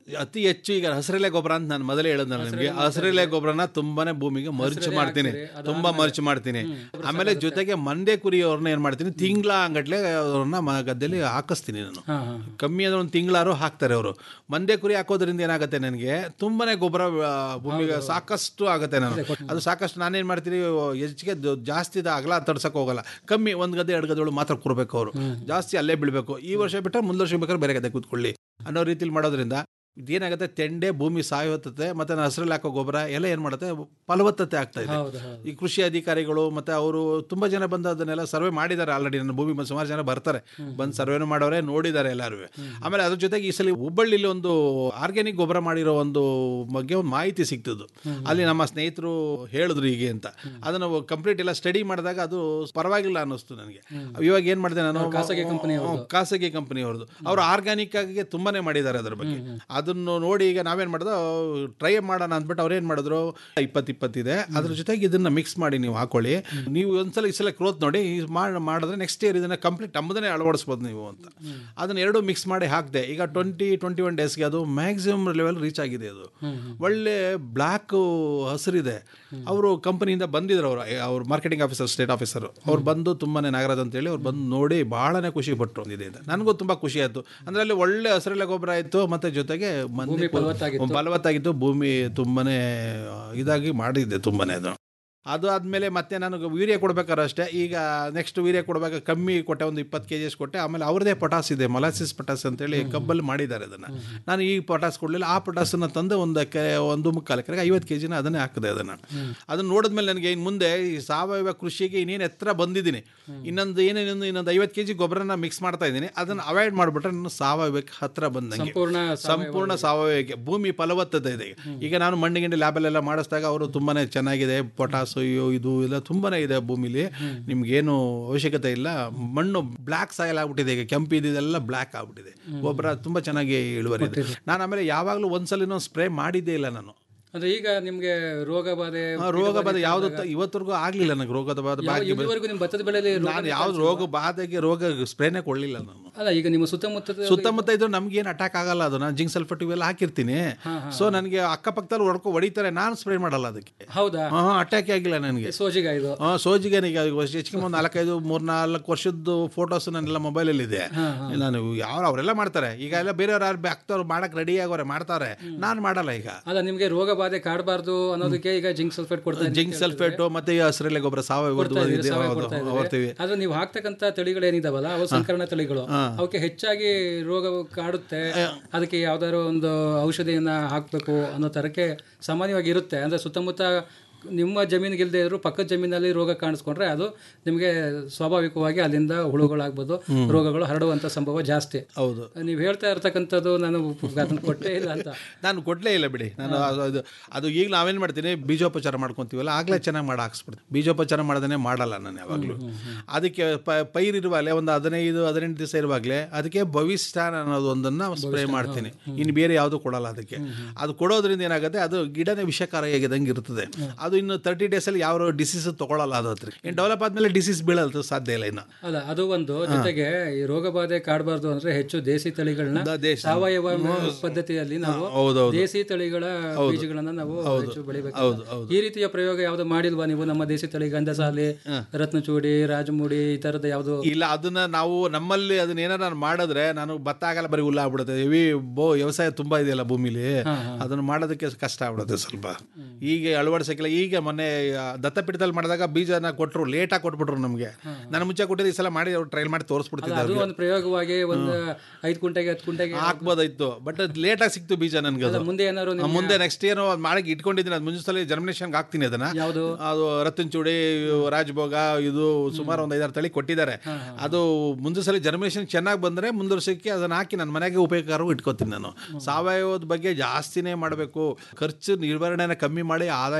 ಅತಿ ಹೆಚ್ಚು ಈಗ ಹಸಿರೆಲೆ ಗೊಬ್ಬರ ಅಂತ ನಾನು ಮೊದಲೇ ಹೇಳಿದ್ನ ನಿಮಗೆ ಹಸಿರೆಲೆ ಗೊಬ್ಬರನ ತುಂಬಾನೇ ಭೂಮಿಗೆ ಮರ್ಚು ಮಾಡ್ತೀನಿ ತುಂಬಾ ಮರ್ಚು ಮಾಡ್ತೀನಿ ಆಮೇಲೆ ಜೊತೆಗೆ ಮಂದೆ ಕುರಿಯವ್ರನ್ನ ಏನ್ ಮಾಡ್ತೀನಿ ತಿಂಗಳ ಅಂಗಟ್ಲೆ ಅವ್ರನ್ನ ಮ- ಗದ್ದೆಲಿ ಹಾಕಿಸ್ತೀನಿ ನಾನು ಕಮ್ಮಿ ಅಂದ್ರೆ ಒಂದು ತಿಂಗಳಾರು ಹಾಕ್ತಾರೆ ಅವರು ಮಂದೆ ಕುರಿ ಹಾಕೋದ್ರಿಂದ ಏನಾಗುತ್ತೆ ನನಗೆ ತುಂಬಾನೇ ಗೊಬ್ಬರ ಆ, ಭೂಮಿಗೆ ಸಾಕಷ್ಟು ಆಗುತ್ತೆ ನಾನು ಅದು ಸಾಕಷ್ಟು ನಾನೇನ್ ಮಾಡ್ತೀನಿ ಹೆಚ್ಚಿಗೆ ದ- ಜಾಸ್ತಿ ದ- ಅಗಲ ತಡ್ಸಕ್ ಹೋಗಲ್ಲ ಕಮ್ಮಿ ಒಂದ್ ಗದ್ದೆ ಎರಡು ಗದ್ದೆಗಳು ಮಾತ್ರ ಕೊಡ್ಬೇಕು ಅವರು ಜಾಸ್ತಿ ಅಲ್ಲೇ ಬೀಳ್ಬೇಕು ಈ ವರ್ಷ ಬಿಟ್ಟರೆ ಮುಂದೆ ವರ್ಷ ಬೇಕಾದ್ರೆ ಬೇರೆ ಗದ್ದೆ ಕೂತ್ಕೊಳ್ಳಿ ಅನ್ನೋ ರೀತಿಲಿ ಮಾಡೋದ್ರಿಂದ ಇದೇನಾಗುತ್ತೆ ತೆಂಡೆ ಭೂಮಿ ಸಾಯುತ್ತದೆ ಮತ್ತೆ ಹಸಿರಲ್ಲಿ ಹಾಕೋ ಗೊಬ್ಬರ ಎಲ್ಲ ಏನ್ ಮಾಡುತ್ತೆ ಫಲವತ್ತತೆ ಆಗ್ತಾ ಇದೆ ಹೌದು, ಹೌದು. ಈ ಕೃಷಿ ಅಧಿಕಾರಿಗಳು ಮತ್ತೆ ಅವರು ತುಂಬಾ ಜನ ಬಂದು ಅದನ್ನೆಲ್ಲ ಸರ್ವೆ ಮಾಡಿದ್ದಾರೆ ಆಲ್ರೆಡಿ ನನ್ನ ಭೂಮಿ ಬಂದು ಸುಮಾರು ಜನ ಬರ್ತಾರೆ ಬಂದು ಸರ್ವೆನು ಮಾಡೋರೆ ನೋಡಿದ್ದಾರೆ ಎಲ್ಲರೂ ಆಮೇಲೆ ಅದ್ರ ಜೊತೆಗೆ ಈ ಸಲ ಹುಬ್ಬಳ್ಳಿಲಿ ಒಂದು ಆರ್ಗ್ಯಾನಿಕ್ ಗೊಬ್ಬರ ಮಾಡಿರೋ ಒಂದು ಬಗ್ಗೆ ಒಂದು ಮಾಹಿತಿ ಸಿಗ್ತದ್ದು ಅಲ್ಲಿ ನಮ್ಮ ಸ್ನೇಹಿತರು ಹೇಳಿದ್ರು ಹೀಗೆ ಅಂತ ಅದನ್ನು ಕಂಪ್ಲೀಟ್ ಎಲ್ಲ ಸ್ಟಡಿ ಮಾಡಿದಾಗ ಅದು ಪರವಾಗಿಲ್ಲ ಅನ್ನಿಸ್ತು ನನಗೆ ಇವಾಗ ಏನ್ ಮಾಡಿದೆ ನಾನು ಖಾಸಗಿ company ಅವ್ರದ್ದು. ಹ್ಮ್, ಖಾಸಗಿ ಕಂಪನಿ ಅವ್ರದ್ದು ಅವರು ಆರ್ಗ್ಯಾನಿಕ್ ಆಗಿ ತುಂಬಾನೇ ಮಾಡಿದ್ದಾರೆ ಅದ್ರ ಬಗ್ಗೆ ಅದನ್ನು ನೋಡಿ ಈಗ ನಾವೇನ್ ಮಾಡೋದು ಟ್ರೈ ಮಾಡೋಣ ಅಂದ್ಬಿಟ್ಟು ಅವ್ರು ಏನ್ ಮಾಡಿದ್ರು ಇಪ್ಪತ್ತು ಇಪ್ಪತ್ತಿದೆ ಅದ್ರ ಜೊತೆಗೆ ಇದನ್ನ ಮಿಕ್ಸ್ ಮಾಡಿ ನೀವು ಹಾಕೊಳ್ಳಿ ನೀವು ಒಂದ್ಸಲ ಈ ಸಲ ಗ್ರೋತ್ ನೋಡಿ ಈ ಮಾಡ್- ಮಾಡಿದ್ರೆ ನೆಕ್ಸ್ಟ್ ಇಯರ್ ಇದನ್ನ ಕಂಪ್ಲೀಟ್ ನಮ್ಮದನ್ನೇ ಅಳವಡಿಸ್ಬೋದು ನೀವು ಅಂತ ಅದನ್ನ ಎರಡು ಮಿಕ್ಸ್ ಮಾಡಿ ಹಾಕಿದೆ ಈಗ ಟ್ವೆಂಟಿ ಟ್ವೆಂಟಿ ಒನ್ ಡೇಸ್ಗೆ ಅದು ಮ್ಯಾಕ್ಸಿಮಮ್ ಲೆವೆಲ್ ರೀಚ್ ಆಗಿದೆ ಅದು ಒಳ್ಳೆ ಬ್ಲ್ಯಾಕ್ ಹಸಿರಿದೆ ಅವರು ಕಂಪನಿಯಿಂದ ಬಂದಿದ್ರು ಅವರು ಅವ್ರ ಮಾರ್ಕೆಟಿಂಗ್ ಆಫೀಸರ್ ಸ್ಟೇಟ್ ಆಫೀಸರ್ ಅವ್ರು ಬಂದು ತುಂಬಾನೇ ನಾಗರಾಜ್ ಅಂತೇಳಿ ಅವ್ರು ಬಂದು ನೋಡಿ ಬಹಳನೇ ಖುಷಿ ಪಟ್ಟರು ಇದೆ ಅಂತ ನನಗೂ ತುಂಬಾ ಖುಷಿ ಆಯ್ತು ಅಂದ್ರೆ ಅಲ್ಲಿ ಒಳ್ಳೆ ಹಸಿರೆಲೆ ಗೊಬ್ಬರ ಆಯ್ತು ಮತ್ತೆ ಜೊತೆಗೆ ಮಂದಿ ಫಲವತ್ತಾಗಿತ್ತು. ಫಲವತ್ತಾಗಿತ್ತು ಭೂಮಿ ತುಂಬಾನೇ ಆ, ಇದಾಗಿ ಮಾಡಿದ್ದೆ ತುಂಬಾನೇ ಅದು ಅದು ಆದಮೇಲೆ ಮತ್ತೆ ನಾನು ವೀರ್ಯ ಕೊಡ್ಬೇಕಾದ್ರೆ ಅಷ್ಟೇ ಈಗ ನೆಕ್ಸ್ಟ್ ವೀರ್ಯ ಕೊಡ್ಬೇಕು ಕಮ್ಮಿ ಕೊಟ್ಟೆ ಒಂದು ಇಪ್ಪತ್ತು ಕೆ ಜಿಸ್ ಕೊಟ್ಟೆ ಆಮೇಲೆ ಅವ್ರದ್ದೇ ಪಟಾಸ್ ಇದೆ ಮೊಲಾಸಿಸ್ ಪಟಾಸ್ ಅಂತೇಳಿ ಕಬ್ಬಲ್ಲಿ ಮಾಡಿದ್ದಾರೆ ಅದನ್ನು ನಾನು ಈ ಪಟಾಸ್ ಕೊಡಲಿಲ್ಲ ಆ ಪಟಾಸನ್ನು ತಂದು ಒಂದು ಎಕರೆ ಒಂದು ಮುಕ್ಕಾಲು ಎಕರೆಗೆ ಐವತ್ತು ಕೆ ಜಿನ ಅದನ್ನೇ ಹಾಕಿದೆ ಅದನ್ನು ಅದನ್ನು ನೋಡಿದ್ಮೇಲೆ ನನಗೆ ಇನ್ನು ಮುಂದೆ ಈ ಸಾವಯವ ಕೃಷಿಗೆ ಇನ್ನೇನು ಎತ್ತರ ಬಂದಿದ್ದೀನಿ ಇನ್ನೊಂದು ಏನೇನೊಂದು ಇನ್ನೊಂದು ಐವತ್ತು ಕೆ ಜಿ ಗೊಬ್ಬರನ ಮಿಕ್ಸ್ ಮಾಡ್ತಾ ಇದ್ದೀನಿ ಅದನ್ನು ಅವಾಯ್ಡ್ ಮಾಡಿಬಿಟ್ರೆ ನಾನು ಸಾವಯವಕ್ಕೆ ಹತ್ರ ಬಂದಂಗೆ ಸಂಪೂರ್ಣ ಸಂಪೂರ್ಣ ಸಾವಯವಕ್ಕೆ ಭೂಮಿ ಫಲವತ್ತತೆ ಇದೆ ಈಗ ನಾನು ಮಣ್ಣಿಗಿಂಡಿ ಲ್ಯಾಬಲ್ಲೆಲ್ಲ ಮಾಡಿಸಿದಾಗ ಅವರು ತುಂಬಾನೇ ಚೆನ್ನಾಗಿದೆ ಪೊಟಾಸು ಇವು ಇದು ಎಲ್ಲ ತುಂಬಾನೇ ಇದೆ ಭೂಮಿಲಿ ನಿಮ್ಗೇನು ಅವಶ್ಯಕತೆ ಇಲ್ಲ ಮಣ್ಣು ಬ್ಲ್ಯಾಕ್ ಸಾಯಲ್ ಆಗ್ಬಿಟ್ಟಿದೆ ಈಗ ಕೆಂಪು ಇದೆಲ್ಲ ಬ್ಲ್ಯಾಕ್ ಆಗ್ಬಿಟ್ಟಿದೆ ಗೊಬ್ಬರ ತುಂಬಾ ಚೆನ್ನಾಗಿ ಇಳುವರಿ ಇದೆ ನಾನು ಆಮೇಲೆ ಯಾವಾಗಲೂ ಒಂದ್ಸಲಿನೂ ಸ್ಪ್ರೇ ಮಾಡಿದ್ದೇ ಇಲ್ಲ ನಾನು ಅಂದ್ರೆ ಈಗ ನಿಮ್ಗೆ ರೋಗ ಬಾಧೆ ಆ, ರೋಗ ಬಾಧೆ ಯಾವ್ದು ಇವತ್ತರೆಗೂ ಆಗ್ಲಿಲ್ಲ ನನಗೆ ರೋಗದ ಬಾಧೆ ಯಾವ- ಬಾಧೆ ಇಲ್ಲಿವರೆಗೂ ನಿಮ್ ಭತ್ತದ ಬೆಳೆಯಲ್ಲಿ ರೋಗ ನಾನು ಯಾವ್ದು ರೋಗ ಬಾಧೆಗೆ ರೋಗ ಸ್ಪ್ರೇನೇ ಕೊಡಲಿಲ್ಲ ನಾನು ಅಲ್ಲ ಈಗ ನಿಮ್ಮ ಸುತ್ತಮುತ್ತ ಸುತ್ತಮುತ್ತ ಇದ್ರು ನಮ್ಗೆ ಏನು ಅಟ್ಯಾಕ್ ಆಗಲ್ಲ ಅದು ನಾನು ಜಿಂಕ್ ಸಲ್ಫೇಟ್ ಇವೆಲ್ಲ ಹಾಕಿರ್ತೀನಿ ಸೊ ನನಗೆ ಅಕ್ಕಪಕ್ಕದಲ್ಲಿ ಹೊಡ್ಕೊ ಹೊಡಿತಾರೆ ನಾನು ಸ್ಪ್ರೇ ಮಾಡಲ್ಲ ಅದಕ್ಕೆ ಹೌದಾ ಹಾಂ ಅಟ್ಯಾಕ್ ಆಗಿಲ್ಲ ನನಗೆ ಸೋಜಿಗ ಇದು ಹಾಂ ಸೋಜಿಗೆ ಈಗ ಹೆಚ್ಚಿಗೆ ಒಂದು ನಾಲ್ಕೈದು ಮೂರ್ ನಾಲ್ಕು ವರ್ಷದ್ದು ಫೋಟೋಸ್ ನನ್ನೆಲ್ಲ ಮೊಬೈಲಲ್ಲಿ ಇದೆ ನಾನು ಯಾವ ಅವರೆಲ್ಲ ಮಾಡ್ತಾರೆ ಈಗ ಎಲ್ಲ ಬೇರೆಯವ್ರು ಯಾರು ಆಗ್ತವ್ರು ಮಾಡಕ್ ರೆಡಿ ಆಗೋರೆ ಮಾಡ್ತಾರೆ ನಾನು ಮಾಡಲ್ಲ ಈಗ ಅಲ್ಲ ನಿಮ್ಗೆ ರೋಗ ಬಾಧೆ ಕಾಡಬಾರ್ದು ಅನ್ನೋದಕ್ಕೆ ಈಗ ಜಿಂಕ್ ಸಲ್ಫೇಟ್ ಕೊಡ್ತಾ ಇದ್ದೀರಿ. ಜಿಂಕ್ ಸಲ್ಫೇಟ್ ಮತ್ತೆ ಈ ಹಸಿರೆಲೆ ಗೊಬ್ಬರ ಸಾವಯವ ಕೊಡ್ತಾ ಇದ್ದೀರಿ, ಸಾವಯವ ಹೌದು, ಕೊಡ್ತಾ ಇದ್ದೀರಿ. ಹೊರ್ತೀವಿ ಆದ್ರೆ ನೀವು ಹಾಕ್ತಕ್ಕಂತ ತಳಿಗಳೇನಿದಾವಲ್ಲ ಅವು ಸಂಕರಣ ತಳಿಗಳು ಅವಕ್ಕೆ ಹೆಚ್ಚಾಗಿ ರೋಗ ಕಾಡುತ್ತೆ ಅದಕ್ಕೆ ಯಾವ್ದಾದ್ರು ಒಂದು ಔಷಧಿಯನ್ನ ಹಾಕ್ಬೇಕು ಅನ್ನೋ ತರಕ್ಕೆ ಸಾಮಾನ್ಯವಾಗಿ ಇರುತ್ತೆ ಅಂದ್ರೆ ಸುತ್ತಮುತ್ತ ನಿಮ್ಮ ಜಮೀನಿಗೆ ಇಲ್ಲದೆ ಇದ್ರು ಪಕ್ಕದ ಜಮೀನಲ್ಲಿ ರೋಗ ಕಾಣಿಸ್ಕೊಂಡ್ರೆ ಅದು ನಿಮಗೆ ಸ್ವಾಭಾವಿಕವಾಗಿ ಅಲ್ಲಿಂದ ಹುಳುಗಳಾಗ್ಬೋದು ರೋಗಗಳು ಹರಡುವಂತ ಸಂಭವ ಜಾಸ್ತಿ ಹೌದು ನೀವು ಹೇಳ್ತಾ ಇರ್ತಕ್ಕಂಥದ್ದು ನಾನು ಅದನ್ನ ಕೊಟ್ಟೇ ಇಲ್ಲ ಅಂತ ನಾನು ಕೊಡ್ಲೇ ಇಲ್ಲ ಬಿಡಿ ನಾನು ಅದು- ಅದು ಅದು ಈಗ ನಾವೇನು ಮಾಡ್ತೀನಿ ಬೀಜೋಪಚಾರ ಮಾಡ್ಕೊಂತೀವಲ್ಲ ಆಗ್ಲೇ ಚೆನ್ನಾಗಿ ಮಾಡಿ ಹಾಕ್ಸ್ಬಿಡ್ತೀನಿ ಬೀಜೋಪಚಾರ ಮಾಡೋದನ್ನೇ ಮಾಡಲ್ಲ ನಾನು ಯಾವಾಗಲೂ ಅದಕ್ಕೆ ಪ- ಪೈರಿರುವಾಗಲೇ ಒಂದು ಹದಿನೈದು ಹದಿನೆಂಟು ದಿವಸ ಇರುವಾಗಲೇ ಅದಕ್ಕೆ ಭವಿಷ್ಠಾನ ಅನ್ನೋದು ಒಂದನ್ನು ಸ್ಪ್ರೇ ಮಾಡ್ತೀನಿ ಇನ್ನು ಬೇರೆ ಯಾವುದು ಕೊಡಲ್ಲ ಅದಕ್ಕೆ ಅದು ಕೊಡೋದ್ರಿಂದ ಏನಾಗುತ್ತೆ ಅದು ಗಿಡನೇ ವಿಷಕಾರಿಯಾಗಿದ್ದಂಗೆ ಇರ್ತದೆ ಅದು ಇನ್ನು ತರ್ಟಿ ಡೇಸಲ್ಲಿ ಯಾವ ಡಿಸೀಸ್ ತಗೊಳ್ಳಲ್ಲ ಅದು ಹತ್ರ ಇನ್ನು ಡೆವಲಪ್ ಆದಮೇಲೆ ಡಿಸೀಸ್ ಬೀಳೋದು ಸಾಧ್ಯ ಇಲ್ಲ ಇನ್ನು ಅಲ್ಲ ಅದು ಒಂದು ಜೊತೆಗೆ ಈ ರೋಗ ಬಾಧೆ ಕಾಡಬಾರ್ದು ಅಂದ್ರೆ ಹೆಚ್ಚು ದೇಸಿ ತಳಿಗಳನ್ನ ದ- ದೇಸಿ. ಸಾವಯವ ಪದ್ಧತಿಯಲ್ಲಿ ನಾವು ಹೌದೌದು. ದೇಸಿ ತಳಿಗಳ ಬೀಜಗಳನ್ನ ನಾವು ಹೆಚ್ಚು ಬೆಳಿಬೇಕು ಹೌದು, ಹೌದು. ಈ ರೀತಿಯ ಪ್ರಯೋಗ ಯಾವ್ದು ಮಾಡಿಲ್ವಾ ನೀವು ನಮ್ಮ ದೇಸಿ ತಳಿ ಗಂಧಸಾಲಿ ರತ್ನಚೂಡಿ ರಾಜಮೂಡಿ ಈ ತರದ ಯಾವ್ದು ಇಲ್ಲ ಅದನ್ನ ನಾವು ನಮ್ಮಲ್ಲಿ ಅದನ್ನ ಏನಾರ ನಾನು ಮಾಡಿದ್ರೆ ನಾನು ಭತ್ತ ಆಗಲ್ಲ ಬರೀ ಹುಲ್ಲ ಆಗ್ಬಿಡುತ್ತೆ ಹೆವಿ ಬೋ ವ್ಯವಸಾಯ ತುಂಬಾ ಇದೆಯಲ್ಲ ಭೂಮಿಲಿ ಅದನ್ನ ಮಾಡೋದಕ್ಕೆ ಕಷ್ಟ ಆಗ್ಬಿಡುತ್ತೆ ಸ್ವಲ್ಪ ಈಗ ಅಳವಡಿಸಕ್ಕಿಲ್ಲ ಈಗ ಮೊನ್ನೆ ಆ, ದತ್ತಪೀಠದಲ್ಲಿ ಮಾಡಿದಾಗ ಬೀಜನ ಕೊಟ್ಟರು ಲೇಟಾಗಿ ಕೊಟ್ಬಿಟ್ರು ನಮಗೆ ನಾನು ಮುಂಚೆ ಕೊಟ್ಟಿದ್ದು ಈ ಸಲ ಮಾಡಿ ಅವ್ರು ಟ್ರೈಲ್ ಮಾಡಿ ಅಲ್ಲ, ತೋರಿಸ್ಬಿಡ್ತಿದ್ದೆ ಅದು ಅವ್ರಿಗೆ. ಒಂದು ಪ್ರಯೋಗವಾಗಿ ಒಂದು ಐದು ಕುಂಟೆಗೆ ಹತ್ತು ಕುಂಟೆಗೆ ಹಾಕ್ಬೋದಾಯ್ತು ಬಟ್ ಅದು ಲೇಟಾಗಿ ಸಿಕ್ತು ಬೀಜ ನನಗೆ ಅದು ಮುಂದೆ ಏನಾದ್ರು ಆ, ಮುಂದೆ ನೆಕ್ಸ್ಟ್ ಏನೋ ಅದ್ ಮಾಡಕ್ಕೆ ಇಟ್ಕೊಂಡಿದ್ದೀನಿ ಅದು ಮುಂಚೆ ಸಲ ಜರ್ಮಿನೇಷನ್ ಹಾಕ್ತೀನಿ ಅದನ್ನ ಯಾವುದು ಅದು ರತನ್ ಚೂಡಿ ರಾಜ್ಭೋಗ ಇದು ಸುಮಾರು ಒಂದು ಐದಾರು ತಳಿ ಕೊಟ್ಟಿದ್ದಾರೆ ಅದು ಮುಂದೆ ಸಲ ಜರ್ಮಿನೇಷನ್ ಚೆನ್ನಾಗಿ ಬಂದರೆ ಮುಂದೆ ವರ್ಷಕ್ಕೆ ಅದನ್ನ ಹಾಕಿ ನನ್ನ ಮನೆಗೆ ಉಪಯೋಗಕಾರವು ಇಟ್ಕೋತೀನಿ ನಾನು ಸಾವಯವದ ಬಗ್ಗೆ ಜಾಸ್ತಿನೇ ಮಾಡಬೇಕು ಖರ್ಚು ನಿರ್ವಹಣೆನ ಕಮ್ಮಿ ಮಾಡಿ ಆದಾಯ ಮಾಡ್ಕೋಬೇಕು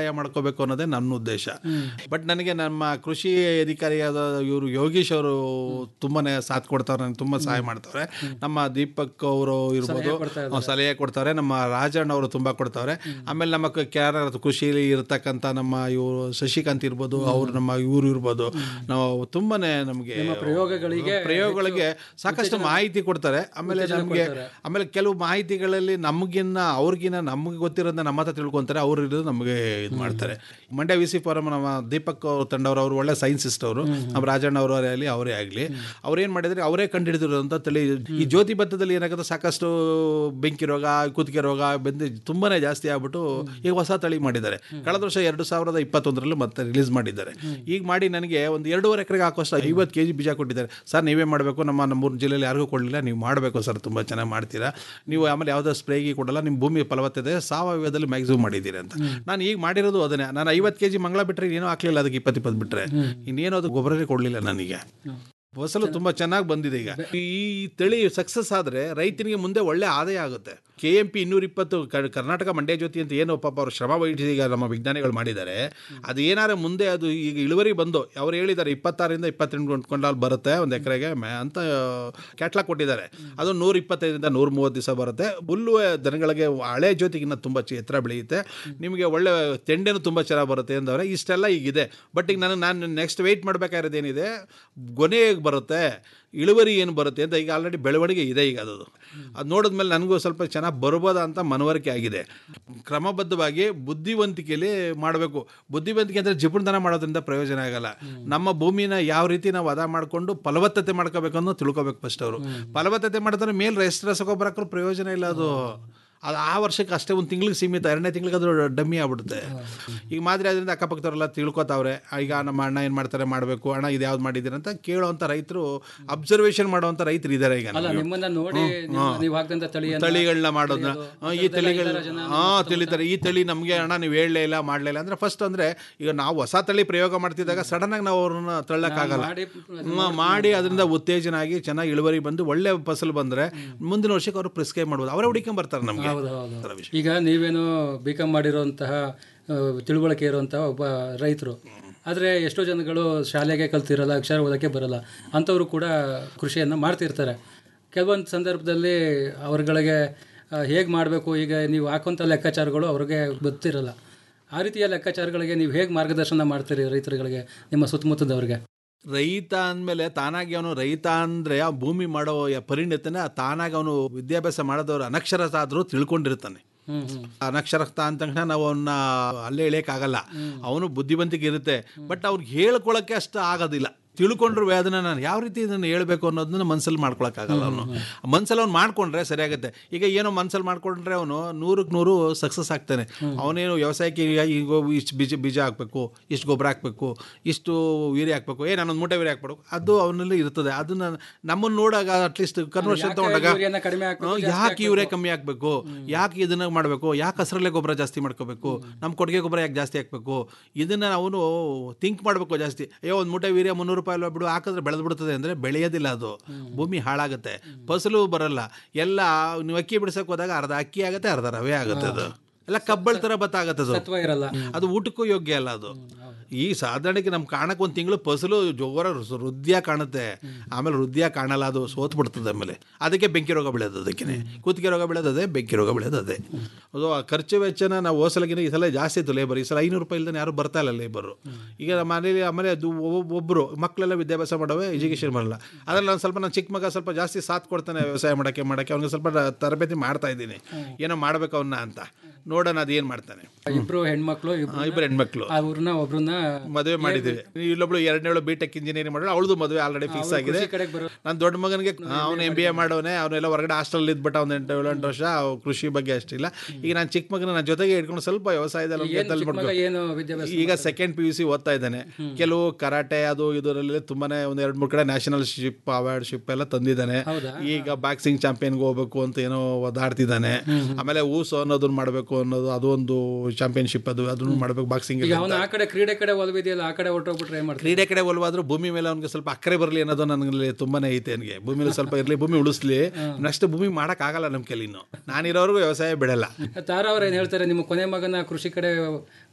ಮಾಡಬೇಕು ಅನ್ನೋದೇ ನನ್ನ ಉದ್ದೇಶ ಬಟ್ ನನಗೆ ನಮ್ಮ ಕೃಷಿ ಅಧಿಕಾರಿಯಾದ ಇವರು ಯೋಗೀಶ್ ಅವರು ತುಂಬಾನೇ ಸಾಥ್ ಕೊಡ್ತಾರೆ ನನಗೆ ತುಂಬ ಸಹಾಯ ಮಾಡ್ತಾರೆ ನಮ್ಮ ದೀಪಕ್ ಅವರು ಇರ್ಬೋದು ಅವ್ರು ಸಲಹೆ ಕೊಡ್ತಾರೆ ನಮ್ಮ ರಾಜಣ್ಣ ಅವರು ತುಂಬ ಕೊಡ್ತಾರೆ ಆಮೇಲೆ ನಮ್ಮ ಕ- ಕ್ಯಾರ ಕೃಷಿಲಿ ಇರ್ತಕ್ಕಂಥ ನಮ್ಮ ಇವರು ಶಶಿಕಾಂತ್ ಇರ್ಬೋದು ಅವ್ರು ನಮ್ಮ ಇವರು ಇರ್ಬೋದು ನಾವು ತುಂಬಾನೇ ನಮಗೆ ಪ್ರಯೋಗಗಳಿಗೆ ಪ್ರಯೋಗಗಳಿಗೆ ಸಾಕಷ್ಟು ಮಾಹಿತಿ ಕೊಡ್ತಾರೆ ಆಮೇಲೆ ನಮಗೆ ಆಮೇಲೆ ಕೆಲವು ಮಾಹಿತಿಗಳಲ್ಲಿ ನಮಗಿನ್ನ ಅವ್ರಿಗಿನ್ನ ನಮಗೆ ಗೊತ್ತಿರೋದನ್ನ ನಮ್ಮ ಹತ್ರ ತಿಳ್ಕೊಂತಾರೆ ಅವ್ರು ಇರೋದು ನಮಗೆ ಇದು ಮಾಡ್ತಾರೆ ಮಂಡ್ಯ ವಿ ಸಿ ಫಾರಂ ನಮ್ಮ ದೀಪಕ್ ಅವ್ರ ತಂಡವರು ಅವರು ಒಳ್ಳೆ ಸೈನ್ಸಿಸ್ಟ್ ಅವರು ನಮ್ಮ ರಾಜಣ್ಣ ಅವರು ಆಗಲಿ ಅವರೇ ಆಗಲಿ ಅವ್ರು ಏನು ಮಾಡಿದ್ರೆ ಅವರೇ ಕಂಡುಹಿಡಿದಿರೋಂಥ ತಳಿ ಈ ಜ್ಯೋತಿ ಭತ್ತದಲ್ಲಿ ಏನಾಗುತ್ತೆ ಸಾಕಷ್ಟು ಬೆಂಕಿ ರೋಗ ಕುತ್ತಿಗೆ ರೋಗ ಬೆಂದು ತುಂಬಾನೇ ಜಾಸ್ತಿ ಆಗ್ಬಿಟ್ಟು ಈಗ ಹೊಸ ತಳಿ ಮಾಡಿದ್ದಾರೆ ಕಳೆದ ವರ್ಷ ಎರಡು ಸಾವಿರದ ಇಪ್ಪತ್ತೊಂದರಲ್ಲಿ ಮತ್ತೆ ರಿಲೀಸ್ ಮಾಡಿದ್ದಾರೆ ಈಗ ಮಾಡಿ ನನಗೆ ಒಂದು ಎರಡೂವರೆ ಎಕರೆಗೆ ಹಾಕೋಷ್ಟು ಐವತ್ತು ಕೆ ಜಿ ಬೀಜ ಕೊಟ್ಟಿದ್ದಾರೆ ಸರ್ ನೀವೇ ಮಾಡಬೇಕು ನಮ್ಮ ನಮ್ಮೂರು ಜಿಲ್ಲೆಯಲ್ಲಿ ಯಾರಿಗೂ ಕೊಡಲಿಲ್ಲ ನೀವು ಮಾಡಬೇಕು ಸರ್ ತುಂಬ ಚೆನ್ನಾಗಿ ಮಾಡ್ತೀರಾ ನೀವು ಆಮೇಲೆ ಯಾವುದೋ ಸ್ಪ್ರೇಗೆ ಕೊಡಲ್ಲ ನಿಮ್ಮ ಭೂಮಿ ಫಲವತ್ತತೆ ಸಾವಯವದಲ್ಲಿ ಮ್ಯಾಕ್ಸಿಮಮ್ ಮಾಡಿದ್ದೀರಿ ಅಂತ ನಾನು ಈಗ ಮಾಡಿರೋದು ಅದನ್ನೇ ನಾನು ಐವತ್ತು ಕೆ ಜಿ ಮಂಗಳ ಬಿಟ್ಟರೆ ಏನೂ ಹಾಕ್ಲಿಲ್ಲ ಅದಕ್ಕೆ ಇಪ್ಪತ್ತು ಇಪ್ಪತ್ತು ಬಿಟ್ಟರೆ ಇನ್ನೇನು ಅದು ಗೊಬ್ಬರನೇ ಕೊಡಲಿಲ್ಲ ನನಗೆ ಫಸಲು ತುಂಬಾ ಚೆನ್ನಾಗಿ ಬಂದಿದೆ ಈಗ ಈ ತಳಿ ಸಕ್ಸಸ್ ಆದ್ರೆ ರೈತನಿಗೆ ಮುಂದೆ ಒಳ್ಳೆ ಆದಾಯ ಆಗುತ್ತೆ ಕೆ ಎಂ ಪಿ ಇನ್ನೂರ ಇಪ್ಪತ್ತು ಕ- ಕರ್ನಾಟಕ ಮಂಡ್ಯ ಜ್ಯೋತಿ ಅಂತ ಏನು ಪಾಪ ಅವರು ಶ್ರಮ ವಹಿಸಿ ಈಗ ನಮ್ಮ ವಿಜ್ಞಾನಿಗಳು ಮಾಡಿದ್ದಾರೆ ಅದು ಏನಾರ ಮುಂದೆ ಅದು ಈಗ ಇಳುವರಿ ಬಂದು ಅವ್ರು ಹೇಳಿದ್ದಾರೆ ಇಪ್ಪತ್ತಾರರಿಂದ ಇಪ್ಪತ್ತೆಂಟು ಕೊಂಡಾಲ್ ಬರುತ್ತೆ ಒಂದು ಎಕರೆಗೆ ಅಂತ ಕ್ಯಾಟ್ಲಾಗ್ ಕೊಟ್ಟಿದ್ದಾರೆ ಅದು ನೂರ ಇಪ್ಪತ್ತೈದರಿಂದ ನೂರ ಮೂವತ್ತು ದಿವಸ ಬರುತ್ತೆ ಹುಲ್ಲು ದನಗಳಿಗೆ ಹಳೆ ಜ್ಯೋತಿಗಿನ್ನ ತುಂಬ ಚಿ ಎತ್ತರ ಬೆಳೆಯುತ್ತೆ ನಿಮಗೆ ಒಳ್ಳೆ ತೆಂಡೆನೂ ತುಂಬ ಚೆನ್ನಾಗಿ ಬರುತ್ತೆ ಅಂದವ್ರೆ ಇಷ್ಟೆಲ್ಲ ಈಗಿದೆ ಬಟ್ ಈಗ ನಾನು ನಾನು ನೆಕ್ಸ್ಟ್ ವೆಯ್ಟ್ ಮಾಡಬೇಕಾಗಿರೋದು ಏನಿದೆ ಗೊನೆ ಹೇಗೆ ಬರುತ್ತೆ ಇಳುವರಿ ಏನು ಬರುತ್ತೆ ಅಂತ ಈಗ ಆಲ್ರೆಡಿ ಬೆಳವಣಿಗೆ ಇದೆ ಈಗ ಅದು ಅದು ನೋಡಿದ್ಮೇಲೆ ನನಗೂ ಸ್ವಲ್ಪ ಚೆನ್ನಾಗಿ ಬರ್ಬೋದಾ ಅಂತ ಮನವರಿಕೆ ಆಗಿದೆ ಕ್ರಮಬದ್ಧವಾಗಿ ಬುದ್ಧಿವಂತಿಕೆಯಲ್ಲಿ ಮಾಡಬೇಕು ಬುದ್ಧಿವಂತಿಕೆ ಅಂದರೆ ಜಿಪುಣತನ ಮಾಡೋದ್ರಿಂದ ಪ್ರಯೋಜನ ಆಗಲ್ಲ ನಮ್ಮ ಭೂಮಿನ ಯಾವ ರೀತಿ ನಾವು ಅದ ಮಾಡಿಕೊಂಡು ಫಲವತ್ತತೆ ಮಾಡ್ಕೋಬೇಕು ಅನ್ನೋ ತಿಳ್ಕೊಬೇಕು ಫಸ್ಟ್ ಅವರು ಫಲವತ್ತತೆ ಮಾಡಿದ್ರೆ ಮೇಲೆ ಎಷ್ಟು ರಸಗೊಬ್ಬರ ಹಾಕಿದ್ರು ಪ್ರಯೋಜನ ಇಲ್ಲ ಅದು ಅದು ಆ ವರ್ಷಕ್ಕೆ ಅಷ್ಟೇ ಒಂದು ತಿಂಗಳಿಗೆ ಸೀಮಿತ ಎರಡನೇ ತಿಂಗಳಿಗೆ ಅದು ಡಮ್ಮಿ ಆಗ್ಬಿಡುತ್ತೆ ಈಗ ಮಾದರಿ ಅದರಿಂದ ಅಕ್ಕಪಕ್ಕದವರೆಲ್ಲ ತಿಳ್ಕೊತಾವ್ರೆ ಈಗ ನಮ್ಮ ಅಣ್ಣ ಏನು ಮಾಡ್ತಾರೆ ಮಾಡಬೇಕು ಅಣ್ಣ ಇದು ಯಾವ್ದು ಮಾಡಿದ್ದೀರ ಅಂತ ಕೇಳೋವಂಥ ರೈತರು ಅಬ್ಸರ್ವೇಷನ್ ಮಾಡುವಂಥ ರೈತರು ಇದ್ದಾರೆ ಈಗ ಅಲ್ಲ ನಮ್ಗೆ. ನಿಮ್ಮನ್ನ ನೋಡಿ ಹ್ಮ್, ನಿಮ್ಮ- ಹಾ. ನೀವು ಹಾಕಿದಂತ ತಳಿಯನ್ನ ತಳಿಗಳನ್ನ ಮಾಡೋದನ್ನ ತಿಳಿಯೋದು. ಈ ತಳಿಗಳ ಐದಾರು ಜನ ಹಾ ತಿಳಿತಾರೆ ಈ ತಳಿ ನಮಗೆ ಅಣ್ಣ ನೀವು ಹೇಳಲೇ ಇಲ್ಲ ಮಾಡಲೇ ಇಲ್ಲ ಅಂದ್ರೆ ಫಸ್ಟ್ ಅಂದ್ರೆ ಈಗ ನಾವು ಹೊಸ ತಳಿ ಪ್ರಯೋಗ ಮಾಡ್ತಿದ್ದಾಗ ಸಡನ್ ಆಗಿ ನಾವು ಅವ್ರನ್ನ ತಳ್ಳಕ್ಕಾಗಲ್ಲ ಮಾಡಿ ಹ್ಮ್, ಮಾಡಿ ಅದರಿಂದ ಉತ್ತೇಜನ ಆಗಿ ಚೆನ್ನಾಗಿ ಇಳುವರಿ ಬಂದು ಒಳ್ಳೆ ಫಸಲು ಬಂದ್ರೆ ಮುಂದಿನ ವರ್ಷಕ್ಕೆ ಅವರು ಪ್ರಿಸ್ಕ್ರೈಬ್ ಮಾಡ್ಬೋದು ಅವರೇ ಹುಡುಕೊಂಡ್ ಬರ್ತಾರೆ ನಮಗೆ ಹೌದು ಹೌದು ಈಗ ನೀವೇನು ಬಿ ಕಾಮ್ ಮಾಡಿರುವಂತಹ ಆ, ತಿಳುವಳಿಕೆ ಇರುವಂತಹ ಒಬ್ಬ ರೈತರು ಆದರೆ ಎಷ್ಟೋ ಜನಗಳು ಶಾಲೆಗೆ ಕಲ್ತಿರಲ್ಲ ಅಕ್ಷರ ಓದೋಕ್ಕೆ ಬರಲ್ಲ ಅಂಥವರು ಕೂಡ ಕೃಷಿಯನ್ನು ಮಾಡ್ತಿರ್ತಾರೆ ಕೆಲವೊಂದು ಸಂದರ್ಭದಲ್ಲಿ ಅವ್ರಗಳಿಗೆ ಹೇಗೆ ಮಾಡಬೇಕು ಈಗ ನೀವು ಹಾಕುವಂಥ ಲೆಕ್ಕಾಚಾರಗಳು ಅವ್ರಿಗೆ ಗೊತ್ತಿರಲ್ಲ ಆ ರೀತಿಯ ಲೆಕ್ಕಾಚಾರಗಳಿಗೆ ನೀವು ಹೇಗೆ ಮಾರ್ಗದರ್ಶನ ಮಾಡ್ತೀರಿ ರೈತರುಗಳಿಗೆ ನಿಮ್ಮ ಸುತ್ತಮುತ್ತದವ್ರಿಗೆ ರೈತ ಅಂದಮೇಲೆ ತಾನಾಗಿ ಅವನು ರೈತ ಅಂದರೆ ಆ ಭೂಮಿ ಮಾಡೋ ಯ- ಪರಿಣತನ ತಾನಾಗಿ ಅವನು ವಿದ್ಯಾಭ್ಯಾಸ ಮಾಡೋದವ್ರು ಅನಕ್ಷರತ ಆದರೂ ತಿಳ್ಕೊಂಡಿರ್ತಾನೆ ಹ್ಮ್ ಹ್ಮ್ ಅನಕ್ಷರಸ್ಥ ಅಂದ ತಕ್ಷಣ ನಾವು ಅವನ್ನ ಅಲ್ಲೇ ಎಳೆಯೋಕ್ಕಾಗಲ್ಲ ಅವನು ಬುದ್ಧಿವಂತಿಕೆ ಇರುತ್ತೆ ಬಟ್ ಅವ್ರಿಗೆ ಹೇಳ್ಕೊಳಕ್ಕೆ ಅಷ್ಟು ಆಗೋದಿಲ್ಲ ತಿಳ್ಕೊಂಡ್ರು ಅದನ್ನ ನಾನು ಯಾವ ರೀತಿ ಇದನ್ನು ಹೇಳ್ಬೇಕು ಅನ್ನೋದನ್ನ ಮನ್ಸಲ್ಲಿ ಮಾಡ್ಕೊಳಕ್ಕಾಗಲ್ಲ ಅವನು ಮನ್ಸಲ್ಲಿ ಅವ್ನು ಮಾಡ್ಕೊಂಡ್ರೆ ಸರಿಯಾಗುತ್ತೆ ಈಗ ಏನೋ ಮನ್ಸಲ್ಲಿ ಮಾಡ್ಕೊಂಡ್ರೆ ಅವನು ನೂರಕ್ಕೆ ನೂರು ಸಕ್ಸಸ್ ಆಗ್ತಾನೆ ಅವನೇನು ವ್ಯವಸಾಯಕ್ಕೆ ಈಗ ಈಗ ಇಷ್ಟು ಬೀಜ ಬೀಜ ಹಾಕಬೇಕು ಇಷ್ಟು ಗೊಬ್ಬರ ಹಾಕಬೇಕು ಇಷ್ಟು ವೀರ್ಯ ಹಾಕಬೇಕು ಏ ನಾನೊಂದು ಮೂಟೆ ವೀರ್ಯ ಹಾಕ್ಬೇಕು ಅದು ಅವನಲ್ಲಿ ಇರ್ತದೆ ಅದನ್ನ ನಮ್ಮನ್ನು ನೋಡಾಗ ಅಟ್ಲೀಸ್ಟ್ ಕನ್ವರ್ಷನ್ ಯಾಕೆ ತಗೊಂಡಾಗ ಯೂರಿಯಾನ ಕಡಿಮೆ ಹಾಕ್ಬೇಕು, ಹ್ಮ್, ಜಾಸ್ತಿ ಯಾಕೆ ಇವರೇ ಕಮ್ಮಿ ಹಾಕ್ಬೇಕು ಯಾಕೆ ಇದನ್ನ ಮಾಡಬೇಕು ಯಾಕೆ ಹಸ್ರಲ್ಲೇ ಗೊಬ್ಬರ ಜಾಸ್ತಿ ಮಾಡ್ಕೋಬೇಕು ನಮ್ಮ ಕೊಟ್ಟಿಗೆ ಗೊಬ್ಬರ ಯಾಕೆ ಜಾಸ್ತಿ ಹಾಕ್ಬೇಕು ಇದನ್ನ ಅವನು ಥಿಂಕ್ ಮಾಡಬೇಕು ಜಾಸ್ತಿ ಅಯ್ಯೋ ಒಂದು ಮೂಟೆ ವೀರ್ಯ ಮುನ್ನೂರು ರೂಪಾಯಿ ಅಲ್ವಾ ಬಿಡು ಹಾಕಿದ್ರೆ ಬೆಳೆದು ಬಿಡ್ತದೆ ಅಂದರೆ ಬೆಳೆಯೋದಿಲ್ಲ ಅದು ಭೂಮಿ ಹಾಳಾಗುತ್ತೆ ಫಸಲು ಬರಲ್ಲ ಎಲ್ಲ ನೀವು ಅಕ್ಕಿ ಬಿಡಿಸೋಕೆ ಹೋದಾಗ ಅರ್ಧ ಅಕ್ಕಿ ಆಗುತ್ತೆ ಅರ್ಧ ರವೆ ಆಗುತ್ತೆ ಅದು ಎಲ್ಲ ಕಬ್ಬಳ ಥರ ಭತ್ತ ಆಗುತ್ತೆ ಅದು ಸತ್ವ ಇರಲ್ಲ ಅದು ಊಟಕ್ಕೂ ಯೋಗ್ಯ ಅಲ್ಲ ಅದು ಈ ಸಾಧಾರಣಕ್ಕೆ ನಮ್ಗೆ ಕಾಣಕ್ಕೆ ಒಂದು ತಿಂಗಳು ಫಸಲು ಜೋರ ವೃದ್ಧಿಯ ಕಾಣುತ್ತೆ ಆಮೇಲೆ ವೃದ್ಧಿಯ ಕಾಣಲ್ಲ ಅದು ಸೋತ್ ಬಿಡ್ತದೆ ಆಮೇಲೆ ಅದಕ್ಕೆ ಬೆಂಕಿ ರೋಗ ಬೆಳೆಯೋದು ಅದಕ್ಕೆ ಕುತ್ತಿಗೆ ರೋಗ ಬೆಳೆಯೋದು ಅದೇ ಬೆಂಕಿ ರೋಗ ಬೆಳೆಯೋದು ಅದೇ ಅದು ಆ ಖರ್ಚು ವೆಚ್ಚನ ನಾವು ಹೋಸಲಗಿನ ಈ ಸಲ ಜಾಸ್ತಿ ಇತ್ತು ಲೇಬರ್ ಈ ಸಲ ಐನೂರು ರೂಪಾಯಿ ಇಲ್ದೇ ಯಾರು ಬರ್ತಾ ಇಲ್ಲ ಲೇಬರು ಈಗ ನಮ್ಮ ಮನೇಲಿ ಆಮೇಲೆ ಅದು ಒಬ್ಬ- ಒಬ್ರು ಮಕ್ಕಳೆಲ್ಲ ವಿದ್ಯಾಭ್ಯಾಸ ಮಾಡವೆ ಎಜುಕೇಷನ್ ಬರಲ್ಲ ಅದ್ರಲ್ಲಿ ನಾನು ಸ್ವಲ್ಪ ನಾನು ಚಿಕ್ಕ ಮಗ ಸ್ವಲ್ಪ ಜಾಸ್ತಿ ಸಾಥ್ ಕೊಡ್ತಾನೆ ವ್ಯವಸಾಯ ಮಾಡೋಕ್ಕೆ ಮಾಡೋಕ್ಕೆ ಅವ್ನಿಗೆ ಸ್ವಲ್ಪ ತರಬೇತಿ ಮಾಡ್ತಾ ಇದ್ದೀನಿ ಏನೋ ಮಾಡ್ಬೇಕು ಅವನ್ನ ಅಂತ ನೋಡೋಣ ಅದೇನು ಮಾಡ್ತಾನೆ ಇಬ್ರು ಹೆಣ್ಮಕ್ಳು ಆ, ಇಬ್ರು ಹೆಣ್ಮಕ್ಳು ಅವ್ರನ್ನ ಒಬ್ರನ್ನ ಮದುವೆ ಮಾಡಿದ್ದೀವಿ ಇಲ್ಲೊಬ್ಳು ಎರಡನೇಳು ಬಿ ಟೆಕ್ ಇಂಜಿನಿಯರಿಂಗ್ ಮಾಡೋಳು ಅವಳದು ಮದುವೆ ಆಲ್ರೆಡಿ ಫಿಕ್ಸ್ ಆಗಿದೆ ಕೃಷಿ ಕಡೆಗೆ ಬರೋ ನನ್ನ ದೊಡ್ಡ ಮಗನಿಗೆ ಅವನು ಎಂ ಬಿ ಎ ಮಾಡೋನೆ ಅವನೆಲ್ಲ ಹೊರಗಡೆ ಹಾಸ್ಟೆಲ್ ಇದ್ಬಿಟ್ಟ ಒಂದು ಎಂಟು ಏಳು ಎಂಟು ವರ್ಷ ಅವ್ನು ಕೃಷಿ ಬಗ್ಗೆ ಅಷ್ಟಿಲ್ಲ ಈಗ ನಾನು ಚಿಕ್ಕ ಮಗನ ನನ್ನ ಜೊತೆಗೆ ಇಟ್ಕೊಂಡು ಸ್ವಲ್ಪ ವ್ಯವಸಾಯದಲ್ಲಿ ಅವ್ನಿಗೆ ಏನು ತಲೆ ಚಿಕ್ಕ ಮಗ ಮಾಡ್ಕೊ- ಏನು ವಿದ್ಯಾಭ್ಯಾಸ ಈಗ ಸೆಕೆಂಡ್ ಪಿ ಯು ಸಿ ಓದ್ತಾ ಇದ್ದಾನೆ ಕೆಲವು ಕರಾಟೆ ಅದು ಇದರಲ್ಲಿ ತುಂಬಾನೇ ಒಂದು ಎರಡು ಮೂರು ಕಡೆ ನ್ಯಾಷನಲ್ ಶಿಪ್ ಅವಾರ್ಡ್ ಶಿಪ್ ಎಲ್ಲ ತಂದಿದ್ದಾನೆ ಹೌದಾ? ಈಗ ಬಾಕ್ಸಿಂಗ್ ಚಾಂಪಿಯನ್ಗೆ ಹೋಗ್ಬೇಕು ಅಂತ ಏನೋ ಒದಾಡ್ತಿದ್ದಾನೆ ಆಮೇಲೆ ಊಸು ಅನ್ನೋದನ್ನ ಮಾಡಬೇಕು ಅನ್ನೋದು ಅದು ಒಂದು ಚಾಂಪಿಯನ್ಶಿಪ್ ಅದು ಅದನ್ನು ಮಾಡಬೇಕು ಬಾಕ್ಸಿಂಗ್ ಈಗ ಅವನ ಆ ಕಡೆ ಕ್ರೀಡೆ ಕಡೆ ಒಲವಿದೆಯಲ್ಲ ಆ ಕಡೆ ಹೊರಟೋಗ್ಬಿಟ್ರೆ ಏನ್ ಮಾಡ್ತಾರೆ ಕ್ರೀಡೆ ಕಡೆ ಒಲವಾದ್ರೂ ಭೂಮಿ ಮೇಲೆ ಅವ್ನಿಗೆ ಸ್ವಲ್ಪ ಅಕ್ಕರೆ ಬರಲಿ ಅನ್ನೋದು ನನಗೆ ತುಂಬಾನೇ ಐತೆ ನನಗೆ ಭೂಮಿಲಿ ಸ್ವಲ್ಪ ಇರಲಿ ಭೂಮಿ ಉಳಿಸ್ಲಿ ನೆಕ್ಸ್ಟ್ ಭೂಮಿ ಮಾಡೋಕ್ಕಾಗಲ್ಲ ನಮ್ಮ ಕೈಲಿ ಇನ್ನು ನಾನಿರೋರ್ಗು ವ್ಯವಸಾಯ ಬಿಡಲ್ಲ ತಾರಾ ಅವ್ರು ಏನ್ ಹೇಳ್ತಾರೆ ನಿಮ್ಮ ಕೊನೆ ಮಗನ ಕೃಷಿ ಕಡೆ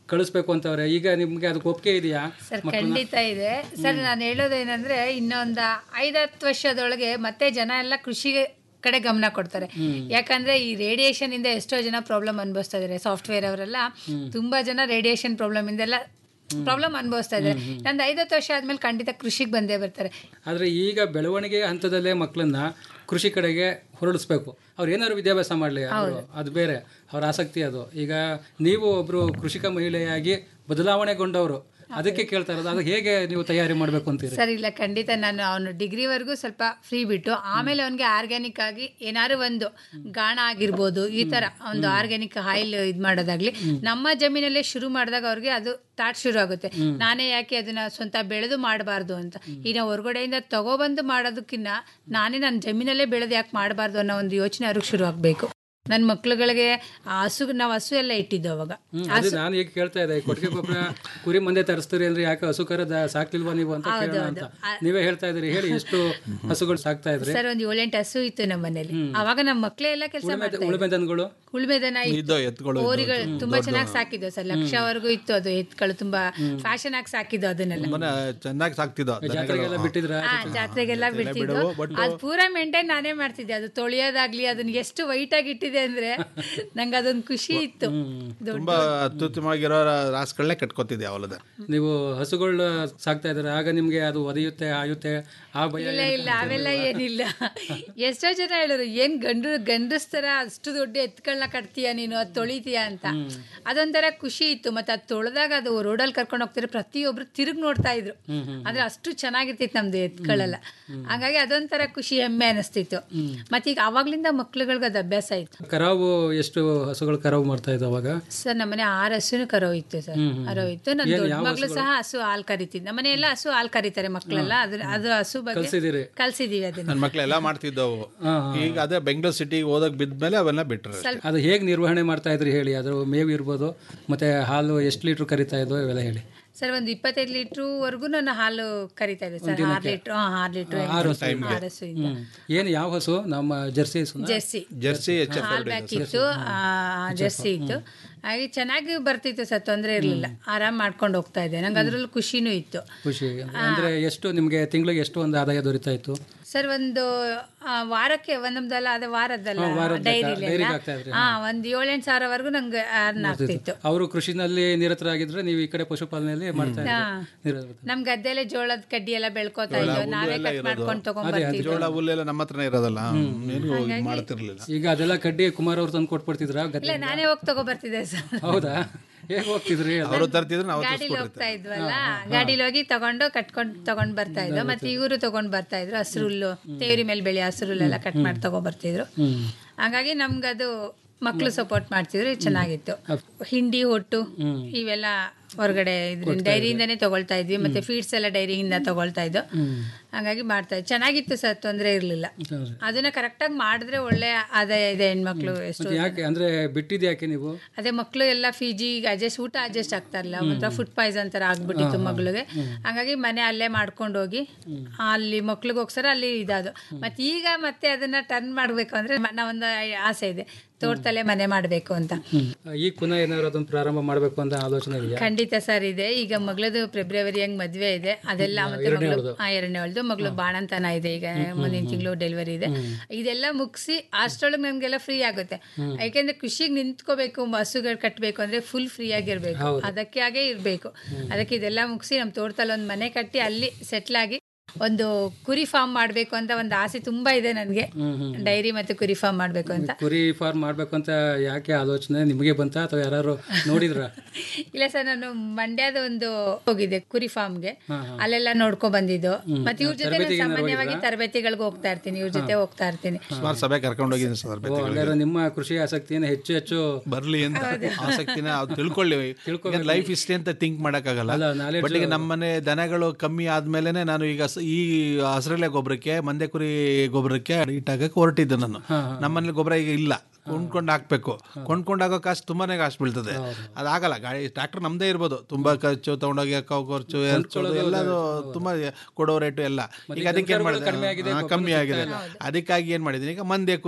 ಕಳಿಸ್ಬೇಕು ಅಂತವ್ರೆ ಈಗ ನಿಮ್ಗೆ ಅದಕ್ಕೆ ಒಪ್ಪಿಗೆ ಇದೆಯಾ ಸರ್ ಮಕ್ಕಳನ್ನ? ಖಂಡಿತ ಇದೆ ಸರ್ ನಾನು ಹೇಳೋದೇನೆಂದ್ರೆ ಇನ್ನೊಂದು ಐದತ್ತು ವರ್ಷದೊಳಗೆ ಮತ್ತೆ ಜನ ಎಲ್ಲ ಕೃಷಿ ಕಡೆ ಗಮನ ಕೊಡ್ತಾರೆ ಯಾಕಂದ್ರೆ ಈ ರೇಡಿಯೇಷನ್ ಇಂದ ಎಷ್ಟೋ ಜನ ಪ್ರಾಬ್ಲಮ್ ಅನುಭವಿಸ್ತಾ ಇದಾರೆ ಸಾಫ್ಟ್ವೇರ್ ಅವರೆಲ್ಲ ತುಂಬಾ ಜನ ರೇಡಿಯೇಷನ್ ಪ್ರಾಬ್ಲಮ್ ಇಂದೆಲ್ಲ ಪ್ರಾಬ್ಲಮ್ ಅನುಭವಿಸ್ತಾ ಇದ್ದಾರೆ ನಂದು ಐದತ್ತು ವರ್ಷ ಆದ್ಮೇಲೆ ಖಂಡಿತ ಕೃಷಿಗೆ ಬಂದೇ ಬರ್ತಾರೆ ಆದರೆ ಈಗ ಬೆಳವಣಿಗೆ ಹಂತದಲ್ಲೇ ಮಕ್ಕಳನ್ನ ಕೃಷಿ ಕಡೆಗೆ ಹೊರಡಿಸ್ಬೇಕು ಅವ್ರು ಏನಾದ್ರು ವಿದ್ಯಾಭ್ಯಾಸ ಮಾಡಲಿ ಅದು ಬೇರೆ ಅವ್ರ ಆಸಕ್ತಿ ಅದು ಈಗ ನೀವು ಒಬ್ಬರು ಕೃಷಿಕ ಮಹಿಳೆಯಾಗಿ ಬದಲಾವಣೆಗೊಂಡವರು ಅದಕ್ಕೆ ಕೇಳ್ತಾ ಇರೋದು ಅದು ಹೇಗೆ ನೀವು ತಯಾರಿ ಮಾಡಬೇಕು ಅಂತೀರಿ ಸರ್ ಇಲ್ಲ ಖಂಡಿತ ನಾನು ಅವನು ಡಿಗ್ರಿವರೆಗೂ ಸ್ವಲ್ಪ ಫ್ರೀ ಬಿಟ್ಟು ಆಮೇಲೆ ಅವನಿಗೆ ಆರ್ಗ್ಯಾನಿಕ್ ಆಗಿ ಏನಾದ್ರು ಒಂದು ಗಾಣ ಆಗಿರ್ಬೋದು ಈ ತರ ಒಂದು ಆರ್ಗ್ಯಾನಿಕ್ ಆಯಿಲ್ ಇದು ಮಾಡೋದಾಗ್ಲಿ ನಮ್ಮ ಜಮೀನಲ್ಲೇ ಶುರು ಮಾಡಿದಾಗ ಅವ್ರಿಗೆ ಅದು ತಾಟ್ ಶುರು ಆಗುತ್ತೆ ನಾನೇ ಯಾಕೆ ಅದನ್ನ ಸ್ವಂತ ಬೆಳೆದು ಮಾಡಬಾರ್ದು ಅಂತ ಈಗ ಹೊರಗಡೆಯಿಂದ ತಗೊಬಂದು ಮಾಡೋದಕ್ಕಿಂತ ನಾನೇ ನನ್ನ ಜಮೀನಲ್ಲೇ ಬೆಳೆದು ಯಾಕೆ ಮಾಡಬಾರ್ದು ಅನ್ನೋ ಒಂದು ಯೋಚನೆ ಅವ್ರಿಗೆ ಶುರು ಆಗಬೇಕು ನನ್ನ ಮಕ್ಳುಗಳಿಗೆ ಆ ಹಸು ನಾವು ಹಸು ಎಲ್ಲ ಇಟ್ಟಿದ್ದು ಅವಾಗ ಹ್ಮ್, ಅದೇ ನಾನು ಈಗ ಕೇಳ್ತಾ ಇದ್ದೆ ಕೊಟ್ಟಿಗೆ ಗೊಬ್ಬರ ಕುರಿ ಮಂದೆ ತರಿಸ್ತೀರಿ ಅಂದ್ರೆ ಯಾಕೆ ಹಸು ಕರದ ಸಾಕ್ಲಿಲ್ವಾ ನೀವು ಅಂತ ಕೇಳೋಣ ಅಂತ ನೀವೇ ಹೇಳ್ತಾ ಇದ್ರಿ ಹೇಳಿ ಎಷ್ಟು ಹಸುಗಳು ಸಾಕ್ತಾ ಇದ್ರಿ ಸರ್ ಒಂದು ಏಳೆಂಟು ಹಸು ಇತ್ತು ನಮ್ಮ ಮನೇಲಿ ಅವಾಗ ನಮ್ಮ ಮಕ್ಕಳೇ ಎಲ್ಲ ಕೆಲಸ ಮಾಡ್ತಾ ಉಳುಮೆ ದನಗಳು ಉಳುಮೆ ದನ ಇದ್ದೋ ಎತ್ತುಗಳು ಇದ್ದೋ. ಓರಿಗಳು ತುಂಬಾ ಚೆನ್ನಾಗಿ ಸಾಕಿದ್ವು ಸರ್ ಲಕ್ಷವರೆಗೂ ಇತ್ತು ಅದು ಎತ್ಗಳು ತುಂಬಾ ಫ್ಯಾಷನ್ ಆಗಿ ಸಾಕಿದ್ದು ಅದನ್ನೆಲ್ಲ ಮನೆ ಚೆನ್ನಾಗಿ ಸಾಕ್ತಿದ್ದ ಜಾತ್ರೆಗೆಲ್ಲ ಬಿಟ್ಟಿದ್ರ ಆ, ಜಾತ್ರೆಗೆಲ್ಲ ಬಿಡ್ತಿದ್ದು ಅದು ಪೂರಾ ಮೇಂಟೈನ್ ನಾನೇ ಮಾಡ್ತಿದ್ದೆ ಅದು ತೊಳೆಯೋದಾಗ್ಲಿ ಅದನ್ನ ಎಷ್ಟು ವೈಟ್ ಆಗಿ ಇಟ್ಟಿದೆ ಅಂದ್ರೆ ನಂಗೆ ಅದೊಂದು ಖುಷಿ ಇತ್ತು ದೊಡ್ಡ ತುಂಬಾ ಅತ್ಯುತ್ತಮವಾಗಿರೋ ರಾಸುಗಳನ್ನೇ ಕಟ್ಕೊತಿದ್ದೆ ಅವಲದ ನೀವು ಹಸುಗಳು ಸಾಕ್ತಾ ಇದ್ದಾರೆ ಆಗ ನಿಮ್ಗೆ ಅದು ಒದೆಯುತ್ತೆ ಆಯುತ್ತೆ ಆ ಭಯ ಇಲ್ಲ ಇಲ್ಲ ಅವೆಲ್ಲ ಏನಿಲ್ಲ ಎಷ್ಟೋ ಜನ ಹೇಳಿದ್ರು ಏನ್ ಗಂಡು ಗಂಡಸ್ತರ ಅಷ್ಟು ದೊಡ್ಡ ಎತ್ಗಳನ್ನ ಕಟ್ತೀಯ ನೀನು ಅದು ತೊಳಿತೀಯ ಅಂತ ಅದೊಂಥರ ಖುಷಿ ಇತ್ತು ಮತ್ತೆ ಅದು ತೊಳೆದಾಗ ಅದು ರೋಡಲ್ಲಿ ಕರ್ಕೊಂಡು ಹೋಗ್ತಾರೆ ಪ್ರತಿಯೊಬ್ರು ತಿರುಗಿ ನೋಡ್ತಾ ಇದ್ರು ಅಂದ್ರೆ ಅಷ್ಟು ಚೆನ್ನಾಗಿರ್ತಿತ್ತು ನಮ್ದು ಎತ್ಗಳೆಲ್ಲ ಹಾಗಾಗಿ ಅದೊಂಥರ ಖುಷಿ ಹೆಮ್ಮೆ ಅನಿಸ್ತಿತ್ತು ಮತ್ತೆ ಈಗ ಅವಾಗ್ಲಿಂದ ಮಕ್ಳುಗಳ್ಗೆ ಅದು ಅಭ್ಯಾಸ ಆಯ್ತು ಕರಾವು ಎಷ್ಟು ಹಸುಗಳು ಕರಾವು ಮಾಡ್ತಾ ಇದ್ದಾವೆ ಅವಾಗ ಸರ್ ನಮ್ಮನೆ ಆರು ಹಸುನು ಕರೋ ಇತ್ತು ಸರ್ ಕರೋ ಇತ್ತು ನನ್ನ ಏನ್ ದೊಡ್ಡ ಯಾವ ಮಗಳು ಸಹ ಹಸು ಹಾಲು ಕರಿತಿದ್ದು ನಮ್ಮನೆ ಎಲ್ಲ ಹಸು ಹಾಲು ಕರಿತಾರೆ ಮಕ್ಕಳೆಲ್ಲ ಅದ್ರ ಅದು ಹಸು ಬಗ್ಗೆ ಕಲ್ಸಿದ್ದೀರಿ? ಕಲ್ಸಿದೀವಿ ಅದನ್ನ ನನ್ನ ಮಕ್ಳೆಲ್ಲ ಮಾಡ್ತಿದ್ದವು ಈಗ ಅದೇ ಬೆಂಗಳೂರು ಸಿಟಿಗೆ ಹೋದಾಗ ಬಿದ್ಮೇಲೆ ಅವೆಲ್ಲ ಬಿಟ್ರೆ ಅದು ಹೇಗೆ ನಿರ್ವಹಣೆ ಮಾಡ್ತಾ ಇದ್ರಿ ಹೇಳಿ ಅದ್ರ ಮೇವು ಇರ್ಬೋದು ಮತ್ತೆ ಹಾಲು ಎಷ್ಟು ಲೀಟ್ರ್ ಕರಿತಾ ಇದ್ವು ಇವೆಲ್ಲ ಹೇಳಿ ಸರ್ ಒಂದು ಇಪ್ಪತ್ತೈದು ಲೀಟ್ರ್ವರೆಗೂ ನಾನು ಹಾಲು ಕರಿತಾ ಇದ್ದೆ ಸರ್ ಆರು ಲೀಟ್ರ್ ಹಾಂ ಆರು ಲೀಟ್ರ್ ಆರು ಆರು ಹಸುವಿಂದ ಏನು ಯಾವ ಹಸು ನಮ್ಮ ಜರ್ಸಿ ಹಸುನಾ? ಜರ್ಸಿ ಜರ್ಸಿ ಎಚ್ ಎಫ್ ಹಾಲ್ ಬ್ಯಾಕ್ ಇತ್ತು ಆ, ಜರ್ಸಿ ಇತ್ತು ಹಾಗೆ ಚೆನ್ನಾಗಿ ಬರ್ತಿತ್ತು ಸರ್ ತೊಂದರೆ ಇರಲಿಲ್ಲ ಆರಾಮ್ ಮಾಡ್ಕೊಂಡು ಹೋಗ್ತಾ ಇದ್ದೆ ನಂಗೆ ಅದ್ರಲ್ಲೂ ಖುಷಿನೂ ಇತ್ತು ಖುಷಿ ಅಂದ್ರೆ ಎಷ್ಟು ನಿಮ್ಗೆ ತಿಂಗಳಿಗೆ ಎಷ್ಟು ಒಂದು ಆದಾಯ ದೊರೀತಾ ಇತ್ತು ಸರ್ ಒಂದು ಆ, ವಾರಕ್ಕೆ ಒಂದೊಂದಲ್ಲ ಅದೇ ವಾರದ್ದಲ್ಲ ಹಾ, ವಾರದ ಲೆಕ್ಕ, ಡೈರಿಲಿ ಡೈರಿಗೆ ಹಾಕ್ತಾ ಇದ್ರಿ, ಹಾ ಒಂದು ಏಳೆಂಟು ಸಾವಿರವರೆಗೂ ನಂಗೆ ಅರ್ನ್ ಆಗ್ತಿತ್ತು ಅವರು ಕೃಷಿನಲ್ಲಿ ನಿರತರಾಗಿದ್ರೆ ನೀವು ಈ ಕಡೆ ಪಶುಪಾಲನೆಯಲ್ಲಿ ಮಾಡ್ತಾ ಇದ್ರಿ ಹಾ. ನಿರತ. ನಮ್ ಗದ್ದೆಲೆ ಜೋಳದ ಕಡ್ಡಿ ಎಲ್ಲ ಬೆಳ್ಕೋತಾ ಇದ್ವು ನಾವೇ ಕಟ್ ಮಾಡ್ಕೊಂಡು ತಗೊಂಡ್ ಬರ್ತಿದ್ವಿ ಜೋಳ ಹುಲ್ಲೆಲ್ಲ ನಮ್ಮ ಹತ್ರನೇ ಇರೋದಲ್ಲ ಏನು ಮಾಡ್ತಿರ್ಲಿಲ್ಲ ಈಗ ಅದೆಲ್ಲ ಕಡ್ಡಿ ಕುಮಾರ್ ಅವ್ರು ತಂದು ಕೊಟ್ಬಿಡ್ತಿದ್ರ ಇಲ್ಲ ನಾನೇ ಹೋಗಿ ತಗೊಬರ್ತಿದ್ದೆ ಸರ್ ಹೌದಾ ಹೇಗೆ ಹೋಗ್ತಿದ್ರಿ ಎಲ್ಲ? ಅವರು ತರ್ತಿದ್ರೆ ನಾವು ಗಾಡಿಲಿ ಹೋಗ್ತಾ ಇದ್ವಲ್ಲ ಗಾಡಿಲಿ ಹೋಗಿ ತಗೊಂಡು ಕಟ್ಕೊಂಡು ತಗೊಂಡ್ ಬರ್ತಾ ಇದ್ವು ಮತ್ತೆ ಇವರು ತಗೊಂಡ್ ಬರ್ತಾ ಇದ್ರು ಹಸ್ರುಲ್ಲು ತೇರಿ ಮೇಲೆ ಬೆಳೆ ಹಸ್ರುಲ್ಲೆಲ್ಲ ಕಟ್ ಮಾಡಿ ತಗೊಂಡ್ ಬರ್ತಿದ್ರು ಹಾಗಾಗಿ ನಮ್ಗದು ಮಕ್ಳು ಸಪೋರ್ಟ್ ಮಾಡ್ತಿದ್ರು ಚೆನ್ನಾಗಿತ್ತು ಹಿಂಡಿ ಹೊಟ್ಟು ಇವೆಲ್ಲ ಹೊರಗಡೆ ಇದ್ರಿಂದ ಡೈರಿಯಿಂದಾನೇ ತಗೊಳ್ತಾ ಇದ್ವಿ ಮತ್ತೆ ಫೀಡ್ಸ್ ಎಲ್ಲ ಡೈರಿಯಿಂದ ತಗೊಳ್ತಾ ಇದ್ದು ಹಾಗಾಗಿ ಮಾಡ್ತಾ ಇದ್ವಿ ಚೆನ್ನಾಗಿತ್ತು ಸರ್ ತೊಂದರೆ ಇರ್ಲಿಲ್ಲ ಅದನ್ನ ಕರೆಕ್ಟಾಗಿ ಮಾಡಿದ್ರೆ ಒಳ್ಳೆ ಆದಾಯ ಇದೆ ಹೆಣ್ಮಕ್ಳು ಎಷ್ಟು ಮತ್ತೆ ಯಾಕೆ ಅಂದ್ರೆ ಬಿಟ್ಟಿದ್ ಯಾಕೆ ನೀವು ಅದೇ ಮಕ್ಕಳು ಎಲ್ಲ ಫಿಜಿ ಅಡ್ಜಸ್ಟ್ ಊಟ ಅಡ್ಜಸ್ಟ್ ಆಗ್ತಾ ಇರಲಿಲ್ಲ ಒಂಥರ ಫುಡ್ ಪಾಯ್ಸನ್ ಥರ ಆಗ್ಬಿಟ್ಟಿತ್ತು ಮಗಳಿಗೆ ಹಾಗಾಗಿ ಮನೆ ಅಲ್ಲೇ ಮಾಡ್ಕೊಂಡು ಹೋಗಿ ಅಲ್ಲಿ ಮಕ್ಳಿಗೋಸ್ಕರ ಅಲ್ಲಿ ಇದಾದು ಮತ್ತೆ ಈಗ ಮತ್ತೆ ಅದನ್ನ ಟರ್ನ್ ಮಾಡಬೇಕು ಅಂದ್ರೆ ಮ- ನಾವೊಂದು ಆಸೆ ಇದೆ ತೋಟದಲ್ಲೇ ಮನೆ ಮಾಡಬೇಕು ಅಂತ ಈಗ ಪುನಃ ಏನಾದ್ರು ಅದನ್ನ ಪ್ರಾರಂಭ ಮಾಡ್ಬೇಕು ಅಂತ ಆಲೋಚನೆ ಇದೆಯಾ ಖಂಡಿತ ಸರ್ ಇದೆ ಈಗ ಮಗಳದು ಫೆಬ್ರವರಿ ಹಂಗ್ ಮದ್ವೆ ಇದೆ ಅದೆಲ್ಲ ಮತ್ತೆ ಮಗಳು ಆ ಎರಡನೇ ಅವಳದು ಮಗಳು ಬಾಣಂತನ ಇದೆ ಈಗ ಮುಂದಿನ ತಿಂಗಳು ಡೆಲಿವರಿ ಇದೆ ಇದೆಲ್ಲ ಮುಗಿಸಿ ಅಷ್ಟರೊಳಗೆ ನಮ್ಗೆಲ್ಲ ಫ್ರೀ ಆಗುತ್ತೆ ಯಾಕೆಂದ್ರೆ ಕೃಷಿಗೆ ನಿಂತ್ಕೋಬೇಕು ಹಸುಗಳು ಕಟ್ಟಬೇಕು ಅಂದ್ರೆ ಫುಲ್ ಫ್ರೀ ಆಗಿರ್ಬೇಕು ಅದಕ್ಕೆ ಆಗೇ ಇರಬೇಕು ಅದಕ್ಕೆ ಇದೆಲ್ಲ ಮುಗಿಸಿ ನಮ್ಮ ತೋಟದಲ್ಲಿ ಒಂದು ಮನೆ ಕಟ್ಟಿ ಅಲ್ಲಿ ಸೆಟ್ಲ್ ಆಗಿ ಒಂದು ಕುರಿ ಫಾರ್ಮ್ ಮಾಡಬೇಕು ಅಂತ ಒಂದು ಆಸೆ ತುಂಬಾ ಇದೆ ನನಗೆ ಡೈರಿ ಮತ್ತೆ ಕುರಿ ಫಾರ್ಮ್ ಮಾಡಬೇಕು ಅಂತ ಕುರಿ ಫಾರ್ಮ್ ಮಾಡ್ಬೇಕು ಅಂತ ಯಾಕೆ ಆಲೋಚನೆ ನಿಮಗೆ ಬಂತ ಅಥವಾ ಯಾರು ನೋಡಿದ್ರ ಇಲ್ಲ ಸರ್ ನಾನು ಮಂಡ್ಯದ ಒಂದು ಹೋಗಿದ್ದೆ ಕುರಿ ಫಾರ್ಮ್ಗೆ ಅಲ್ಲೆಲ್ಲ ನೋಡ್ಕೊ ಬಂದಿದ್ದು ಮತ್ತೆ ಇವ್ರ ಜೊತೆ ನಾನು ಸಾಮಾನ್ಯವಾಗಿ ತರಬೇತಿಗಳಿಗೆ ಹೋಗ್ತಾ ಇರ್ತೀನಿ ಇವ್ರ ಜೊತೆ ಹೋಗ್ತಾ ಇರ್ತೀನಿ ಸುಮಾರು ಸಭೆ ಕರ್ಕೊಂಡು ಹೋಗಿದ್ದೀನಿ ಸರ್ ಓ, ಹಂಗಾದ್ರೆ ನಿಮ್ಮ ಕೃಷಿ ಆಸಕ್ತಿಯನ್ನು ಹೆಚ್ಚು ಹೆಚ್ಚು ಬರ್ಲಿ ಅಂತ ಆಸಕ್ತಿನ ಅದು ತಿಳ್ಕೊಳ್ಳಿ ಲೈಫ್ ಇಷ್ಟೇ ಅಂತ ಥಿಂಕ್ ಮಾಡಕ್ಕಾಗಲ್ಲ ಅಲ್ಲ, knowledge- ಬಟ್ ಈಗ ನಮ್ಮನೆ ದನಗಳು ಕಮ್ಮಿ ಆದ್ಮೇಲೆನೆ ನಾನು ಈಗ ಸ- ಈ ಹಸಿರೆಲೆ ಗೊಬ್ಬರಕ್ಕೆ ಮಂದೆ ಕುರಿ ಗೊಬ್ಬರಕ್ಕೆ ಇಟ್ಟಾಗಕ್ಕೆ ಹೊರಟಿದ್ದೆ ನಾನು ನಮ್ಮನೇಲಿ ಗೊಬ್ಬರ ಈಗ ಇಲ್ಲ ಕೊಂಡ್ಕೊಂಡು ಹಾಕ್ಬೇಕು ಕೊಂಡ್ಕೊಂಡು ಹಾಕೋ ಕಾಸು ತುಂಬಾನೇ ಕಾಸು ಬೀಳ್ತದೆ ಅದಾಗಲ್ಲ ಗಾಡಿ ಟ್ರ್ಯಾಕ್ಟರ್ ನಮ್ದೇ ಇರ್ಬೋದು ತುಂಬಾ ಖರ್ಚು ತಗೊಂಡೋಗಿ ಹಾಕೋ ಖರ್ಚು ಎಲ್ಚೋದು ಎಲ್ಲದು ತುಂಬಾ ಕೊಡೋ ರೇಟು ಎಲ್ಲ ಈಗ ಅದಕ್ಕೆ ಏನ್ ಕಡಿಮೆ ಆಗಿದೆ, ಮಾಡಿದೆ ಹಾ, ಕಮ್ಮಿ ಆಗಿದೆ ಅದಕ್ಕಾಗಿ ಏನ್ ಮಾಡಿದ್ದೀನಿ ಈಗ ಮಂದೆ ಕುರಿ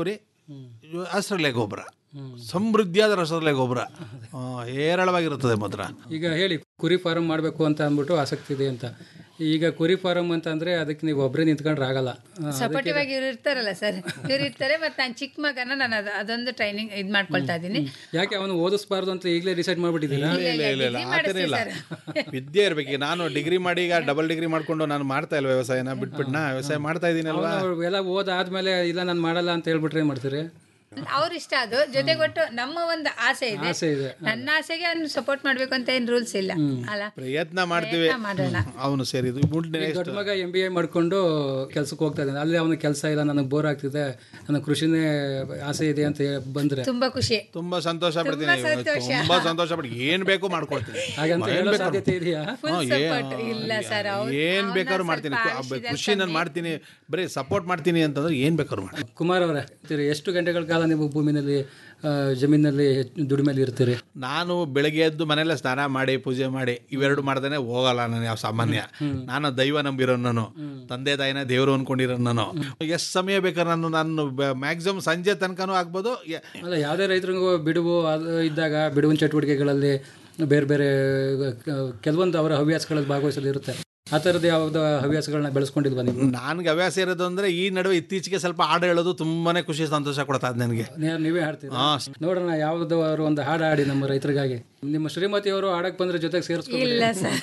ಹಸಿರಲೆ ಗೊಬ್ಬರ ಸಮೃದ್ಧಿಯಾದ ರಸರಲೆ ಗೊಬ್ಬರ ಆ, ಹೇರಳವಾಗಿರುತ್ತದೆ ಮಾತ್ರ ಈಗ ಹೇಳಿ ಕುರಿ ಫಾರಂ ಮಾಡಬೇಕು ಅಂತ ಅಂದ್ಬಿಟ್ಟು ಆಸಕ್ತಿ ಇದೆ ಅಂತ ಈಗ ಕುರಿ ಫಾರಂ ಅಂತ ಅಂದ್ರೆ ಅದಕ್ಕೆ ನೀವು ಒಬ್ಬರೇ ನಿಂತ್ಕೊಂಡ್ರೆ ಆಗಲ್ಲ ಆ, ಸಪೋರ್ಟಿವ್ ಆಗಿ ಇವ್ರು ಇರ್ತಾರಲ್ಲ ಸರ್ ಇವ್ರು ಇರ್ತಾರೆ ಮತ್ತೆ ನಾನು ಚಿಕ್ಕ ಮಗನ ನಾನು ಅದು ಅದೊಂದು ಟ್ರೈನಿಂಗ್ ಇದು ಮಾಡ್ಕೊಳ್ತಾ ಇದ್ದೀನಿ ಯಾಕೆ ಅವನು ಓದಿಸ್ಬಾರ್ದು ಅಂತ ಈಗಲೇ ಡಿಸೈಡ್ ಮಾಡ್ಬಿಟ್ಟಿದ್ದೀರಾ ಇಲ್ಲ ಇಲ್ಲ ಇಲ್ಲ ಇಲ್ಲ ಆ ಥರ ಇಲ್ಲ ವಿದ್ಯೆ ಇರ್ಬೇಕು ಈಗ ನಾನು ಡಿಗ್ರಿ ಮಾಡಿ ಈಗ ಡಬಲ್ ಡಿಗ್ರಿ ಮಾಡ್ಕೊಂಡು ನಾನು ಮಾಡ್ತಾ ಇಲ್ಲ ವ್ಯವಸಾಯನ ಬಿಟ್ಬಿಟ್ನಾ ವ್ಯವಸಾಯ ಮಾಡ್ತಾ ಇದ್ದೀನಲ್ವಾ ಅವ್ನು ಎಲ್ಲ ಓದಾದ್ಮೇಲೆ ಇಲ್ಲ ನಾನು ಮಾಡಲ್ಲ ಅಂತ ಹೇಳ್ಬಿಟ್ರೆ ಏನ್ ಮಾಡ್ತೀರಿ ಅವ್ರ ಇಷ್ಟ ಅದು ಜೊತೆಗೊಟ್ಟು ನಮ್ಮ ಒಂದು ಆಸೆ ಇದೆ ಆಸೆ ಇದೆ. ನನ್ನ ಆಸೆಗೆ ಅವ್ನು ಸಪೋರ್ಟ್ ಮಾಡ್ಬೇಕು ಅಂತ ಏನ್ ರೂಲ್ಸ್ ಇಲ್ಲ ಅಲ್ಲ ಪ್ರಯತ್ನ ಮಾಡ್ತೀವಿ ಪ್ರಯತ್ನ ಮಾಡೋಣ. ಅವನು ಸೇರಿದು ಮುಂದೆ ಈಗ ದೊಡ್ಡ ಮಗ ಎಂ ಬಿ ಎ ಮಾಡ್ಕೊಂಡು ಕೆಲ್ಸಕ್ಕೆ ಹೋಗ್ತಾ ಇದ್ದಾನೆ ಅಲ್ಲಿ ಅವನಿಗೆ ಕೆಲಸ ಇಲ್ಲ ನನಗೆ ಬೋರ್ ಆಗ್ತಿದೆ ನನಗೆ ಕೃಷಿನೇ ಆಸೆ ಇದೆ ಅಂತ ಹೇಳಿ ಬಂದ್ರೆ ತುಂಬಾ ಖುಷಿ ತುಂಬಾ ಸಂತೋಷ ಪಡ್ತೀನಿ ತುಂಬಾ ಸಂತೋಷ. ತುಂಬಾ ಸಂತೋಷ ಪಡ್ತೀನಿ ಏನ್ ಬೇಕು ಮಾಡ್ಕೊಡ್ತೀನಿ ಹಾಗಂತ ಏನ್ ಹೇಳೋ ಬೇಕಾದ್ರೂ- ಸಾಧ್ಯತೆ ಇದೆಯಾ Full ಹಾ, ಏ- support. ಇಲ್ಲ ಸರ್ ಅವ್ರು ಏನ್ ಬೇಕಾದ್ರೂ ಮಾಡ್ತೀನಿ ಕು- ಖುಷಿ ನಾನು ಮಾಡ್ತೀನಿ ಬರೀ ಸಪೋರ್ಟ್ ಮಾಡ್ತೀನಿ ಅಂತಂದ್ರೆ ಏನ್ ಬೇಕಾದ್ರೂ ಮಾಡ್ತೀನಿ ಕುಮಾರ್ ಅವರೇ ಎಷ್ಟು ಗಂಟೆಗಳ ಕಾಲ ನೀವು ಭೂಮಿನಲ್ಲಿ ಆ, ಜಮೀನಲ್ಲಿ ದುಡಿಮೆಲಿ ಇರ್ತೀರಿ ನಾನು ಬೆಳಗ್ಗೆ ಎದ್ದು ಮನೆಯಲ್ಲೇ ಸ್ನಾನ ಮಾಡಿ ಪೂಜೆ ಮಾಡಿ ಇವೆರಡು ಮಾಡ್ದೇನೆ ಹೋಗಲ್ಲ ನಾನು ಯಾವ ಸಾಮಾನ್ಯ ನಾನು ದೈವ ನಂಬಿರೋ ನಾನು ತಂದೆ ತಾಯಿನ ದೇವರು ಅನ್ಕೊಂಡಿರೋ ನಾನು ಎಷ್ಟು ಸಮಯ ಬೇಕಾದ್ರೆ ನಾನು ನಾನು ಮ್ಯಾಕ್ಸಿಮಮ್ ಸಂಜೆ ತನಕನೂ ಆಗ್ಬೋದು ಯ- ಅಲ್ಲ ಯಾವುದೇ ರೈತರಿಗೂ ಬಿಡುವು ಅದು ಇದ್ದಾಗ ಬಿಡುವಿನ ಚಟುವಟಿಕೆಗಳಲ್ಲಿ ಬೇರೆ ಬೇರೆ ಆ, ಕೆಲವೊಂದು ಅವರ ಹವ್ಯಾಸಗಳಲ್ಲಿ ಭಾಗವಹಿಸಲು ಇರುತ್ತೆ ಆ ಥರದ್ದು ಯಾವ್ದು ಹವ್ಯಾಸಗಳನ್ನ ಬೆಳೆಸ್ಕೊಂಡಿಲ್ವಾ ನೀವು ನನ್ಗೆ ಹವ್ಯಾಸ ಇರೋದು ಅಂದ್ರೆ ಈ ನಡುವೆ ಇತ್ತೀಚೆಗೆ ಸ್ವಲ್ಪ ಹಾಡು ಹೇಳೋದು ತುಂಬಾನೇ ಖುಷಿ ಸಂತೋಷ ಕೊಡ್ತಾ ಇದೆ ನನಗೆ ನೀ- ನೀವೇ ಹಾಡ್ತೀರಿ ಹಾ. ನೋಡೋಣ ಯಾವ್ದಾದ್ರು ಒಂದು ಹಾಡು ಹಾಡಿ ನಮ್ಮ ರೈತರಿಗಾಗಿ ನಿಮ್ಮ ಶ್ರೀಮತಿ ಅವರು ಹಾಡಕ್ ಬಂದ್ರೆ ಜೊತೆಗೆ ಸೇರಿಸ್ಕೊಂಡು ಇಲ್ಲ ಸರ್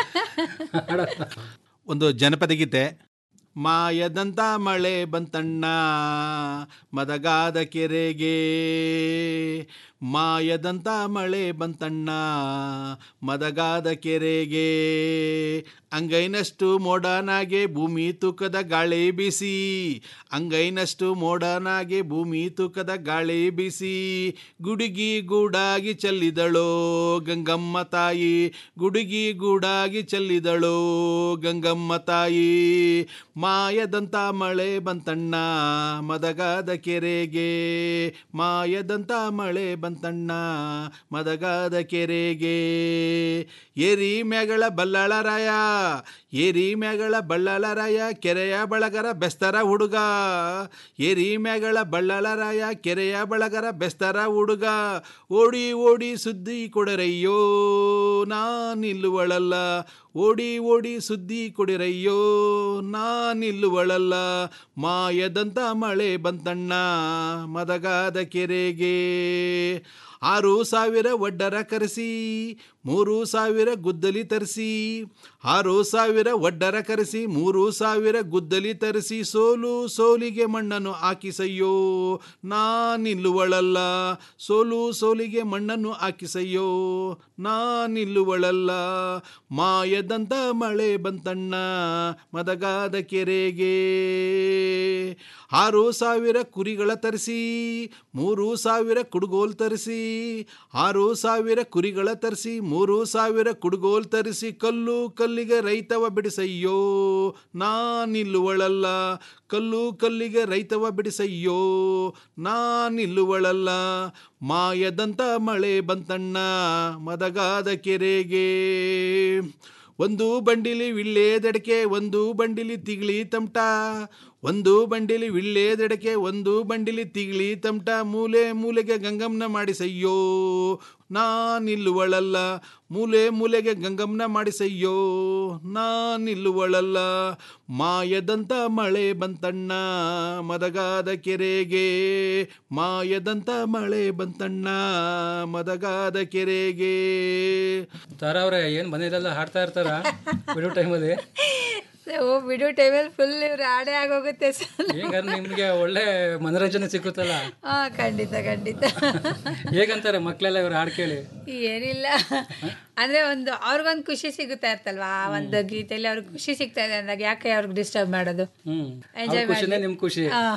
ಒಂದು ಜನಪದ ಗೀತೆ ಮಾಯದಂತ ಮಳೆ ಬಂತಣ್ಣ ಮದಗಾದ ಕೆರೆಗೆ ಮಾಯದಂತ ಮಳೆ ಬಂತಣ್ಣ ಮದಗಾದ ಕೆರೆಗೆ ಅಂಗೈನಷ್ಟು ಮೋಡನಾಗೆ ಭೂಮಿ ತೂಕದ ಗಾಳಿ ಬೀಸಿ ಅಂಗೈನಷ್ಟು ಮೋಡನಾಗೆ ಭೂಮಿ ತೂಕದ ಗಾಳಿ ಬೀಸಿ ಗುಡುಗಿ ಗೂಡಾಗಿ ಚೆಲ್ಲಿದಳೋ ಗಂಗಮ್ಮ ತಾಯಿ ಗುಡುಗಿ ಗೂಡಾಗಿ ಚೆಲ್ಲಿದಳೋ ಗಂಗಮ್ಮ ತಾಯಿ ಮಾಯದಂತ ಮಳೆ ಬಂತಣ್ಣ ಮದಗಾದ ಕೆರೆಗೆ ಮಾಯದಂತ ಮಳೆ ಬಂತಣ್ಣ ಮದಗಾದ ಕೆರೆಗೆ ಏರಿ ಮ್ಯಾಗಳ ಬಲ್ಲಳರಾಯ ಏರಿ ಮ್ಯಾಗಳ ಬಳ್ಳಳರಾಯ ಕೆರೆಯ ಬಳಗರ ಬೆಸ್ತರ ಹುಡುಗ ಏರಿ ಮ್ಯಾಗಳ ಬಳ್ಳಳರಾಯ ಕೆರೆಯ ಬಳಗರ ಬೆಸ್ತರ ಹುಡುಗ ಓಡಿ ಓಡಿ ಸುದ್ದಿ ಕೊಡರಯ್ಯೋ ನಾನಿಲ್ಲುವಳಲ್ಲ ಓಡಿ ಓಡಿ ಸುದ್ದಿ ಕೊಡಿರಯ್ಯೋ ನಾನಿಲ್ಲುವಳಲ್ಲ ಮಾಯದಂತ ಮಳೆ ಬಂತಣ್ಣ ಮದಗಾದ ಕೆರೆಗೆ ಆರು ಸಾವಿರ ಒಡ್ಡರ ಕರೆಸಿ ಮೂರು ಸಾವಿರ ಗುದ್ದಲಿ ತರಿಸಿ ಆರು ಸಾವಿರ ಒಡ್ಡರ ಕರೆಸಿ ಮೂರು ಸಾವಿರ ಗುದ್ದಲಿ ತರಿಸಿ ಸೋಲು ಸೋಲಿಗೆ ಮಣ್ಣನ್ನು ಹಾಕಿಸಯ್ಯೋ ನಾನಿಲ್ಲುವಳಲ್ಲ ಸೋಲು ಸೋಲಿಗೆ ಮಣ್ಣನ್ನು ಹಾಕಿಸಯ್ಯೋ ನಾನಿಲ್ಲುವಳಲ್ಲ ಮಾಯದಂತ ಮಳೆ ಬಂತಣ್ಣ ಮದಗಾದ ಕೆರೆಗೆ ಆರು ಸಾವಿರ ಕುರಿಗಳ ತರಿಸಿ ಮೂರು ಸಾವಿರ ಕುಡುಗೋಲ್ ತರಿಸಿ ಆರು ಸಾವಿರ ಕುರಿಗಳ ತರಿಸಿ ಮೂರು ಸಾವಿರ ಕುಡುಗೋಲ್ ತರಿಸಿ ಕಲ್ಲು ಕಲ್ಲಿಗೆ ರೈತವ ಬಿಡಿಸಯ್ಯೋ ನಾನಿಲ್ಲುವಳಲ್ಲ ಕಲ್ಲು ಕಲ್ಲಿಗೆ ರೈತವ ಬಿಡಿಸಯ್ಯೋ ನಾನಿಲ್ಲುವಳಲ್ಲ ಮಾಯದಂತ ಮಳೆ ಬಂತಣ್ಣ ಮದಗಾದ ಕೆರೆಗೆ ಒಂದು ಬಂಡಿಲಿ ವಿಳ್ಳೆದಡಕೆ ಒಂದು ಬಂಡಿಲಿ ತಿಗ್ಳಿ ತಮಟ ಒಂದು ಬಂಡಿಲಿ ವಿಳ್ಳೆದಡಕೆ ಒಂದು ಬಂಡಿಲಿ ತಿಗ್ಳಿ ತಮಟ ಮೂಲೆ ಮೂಲೆಗೆ ಗಂಗಮ್ನ ಮಾಡಿಸಯ್ಯೋ ನಾನಿಲ್ಲುವಳಲ್ಲ ಮೂಲೆ ಮೂಲೆಗೆ ಗಂಗಮ್ನ ಮಾಡಿಸಯ್ಯೋ ನಾನಿಲ್ಲುವಳಲ್ಲ ಮಾಯದಂತ ಮಳೆ ಬಂತಣ್ಣ ಮದಗಾದ ಕೆರೆಗೆ ಮಾಯದಂತ ಮಳೆ ಬಂತಣ್ಣ ಮದಗಾದ ಕೆರೆಗೆ ತಾರಾ ಅವ್ರೆ ಏನ್ ಮನೇಲೆಲ್ಲ ಹಾಡ್ತಾ ಇರ್ತಾರ ಬಿಡೋ ಟೈಮಲ್ಲಿ ಓ ಬಿಡೋ ಟೈಮಲ್ಲಿ ಫುಲ್ ಇವ್ರು ಆಡೇ ಆಗೋಗುತ್ತೆ ಸರ್ ಹೇಗಂದ್ರೆ ನಿಮ್ಗೆ ಒಳ್ಳೆ ಮನೋರಂಜನೆ ಸಿಕ್ಕುತ್ತಲ್ಲ ಹಾ ಖಂಡಿತ ಖಂಡಿತ ಹೇಗಂತಾರೆ ಮಕ್ಳೆಲ್ಲ ಇವ್ರು ಹಾಡ್ ಕೇಳಿ ಏನಿಲ್ಲ ಅಂದ್ರೆ ಒಂದು ಅವ್ರಿಗೊಂದು ಖುಷಿ ಸಿಗುತ್ತಾ ಇರ್ತಲ್ವಾ ಆ ಒಂದು ಗೀತೆಯಲ್ಲಿ ಅವ್ರಿಗೆ ಖುಷಿ ಸಿಗ್ತಾ ಇದೆ ಅಂದಾಗ ಯಾಕೆ ಅವ್ರಿಗೆ ಡಿಸ್ಟರ್ಬ್ ಮಾಡೋದು ಹ್ಮ್ Enjoy ಅವ್ರ ಖುಷಿನೇ ಮಾಡ್ಲಿ. ನಿಮ್ ಖುಷಿ ಹಾ.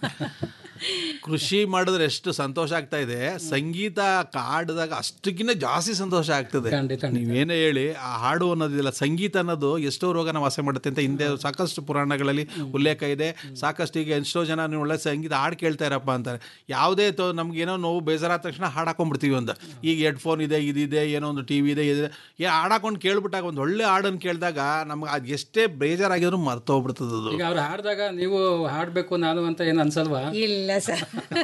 ಕೃಷಿ ಮಾಡಿದ್ರೆ ಎಷ್ಟು ಸಂತೋಷ ಆಗ್ತಾ ಇದೆ ಸಂಗೀತ ಹಾಡಿದಾಗ ಅಷ್ಟಕ್ಕಿಂತ ಜಾಸ್ತಿ ಸಂತೋಷ ಆಗ್ತದೆ ನೀವೇನೇ ಹೇಳಿ ಆ ಹಾಡು ಅನ್ನೋದಿಲ್ಲ ಸಂಗೀತ ಅನ್ನೋದು ಎಷ್ಟೋ ರೋಗನ ವಾಸ ಮಾಡುತ್ತೆ ಅಂತ ಹಿಂದೆ ಸಾಕಷ್ಟು ಪುರಾಣಗಳಲ್ಲಿ ಉಲ್ಲೇಖ ಇದೆ ಸಾಕಷ್ಟು ಈಗ ಎಷ್ಟೋ ಜನ ನೀವು ಒಳ್ಳೆ ಸಂಗೀತ ಹಾಡು ಕೇಳ್ತಾ ಇರಪ್ಪ ಅಂತಾರೆ ಯಾವುದೇ ತೋ ನಮ್ಗೆ ಏನೋ ನೋವು ಬೇಜಾರಾದ ತಕ್ಷಣ ಹಾಡು ಹಾಕೊಂಡ್ಬಿಡ್ತೀವಿ ಒಂದು ಈಗ ಹೆಡ್ಫೋನ್ ಇದೆ ಇದಿದೆ ಏನೋ ಒಂದು ಟಿ ವಿ ಇದೆ ಇದೆ ಏ ಹಾಡಾಕೊಂಡು ಕೇಳ್ಬಿಟ್ಟಾಗ ಒಂದು ಒಳ್ಳೆ ಹಾಡನ್ನು ಕೇಳಿದಾಗ ನಮ್ಗೆ ಅದು ಎಷ್ಟೇ ಬೇಜಾರಾಗಿದ್ರು ಮರ್ತೋಗ್ಬಿಡ್ತದೆ ಅದು ಈಗ ಅವ್ರು ಹಾಡ್ದಾಗ ನೀವು ಹಾಡ್ಬೇಕು ನಾನು ಅಂತ ಏನ್ ಅನ್ಸಲ್ವಾ ಇಲ್ಲ ಇಲ್ಲ ಸರ್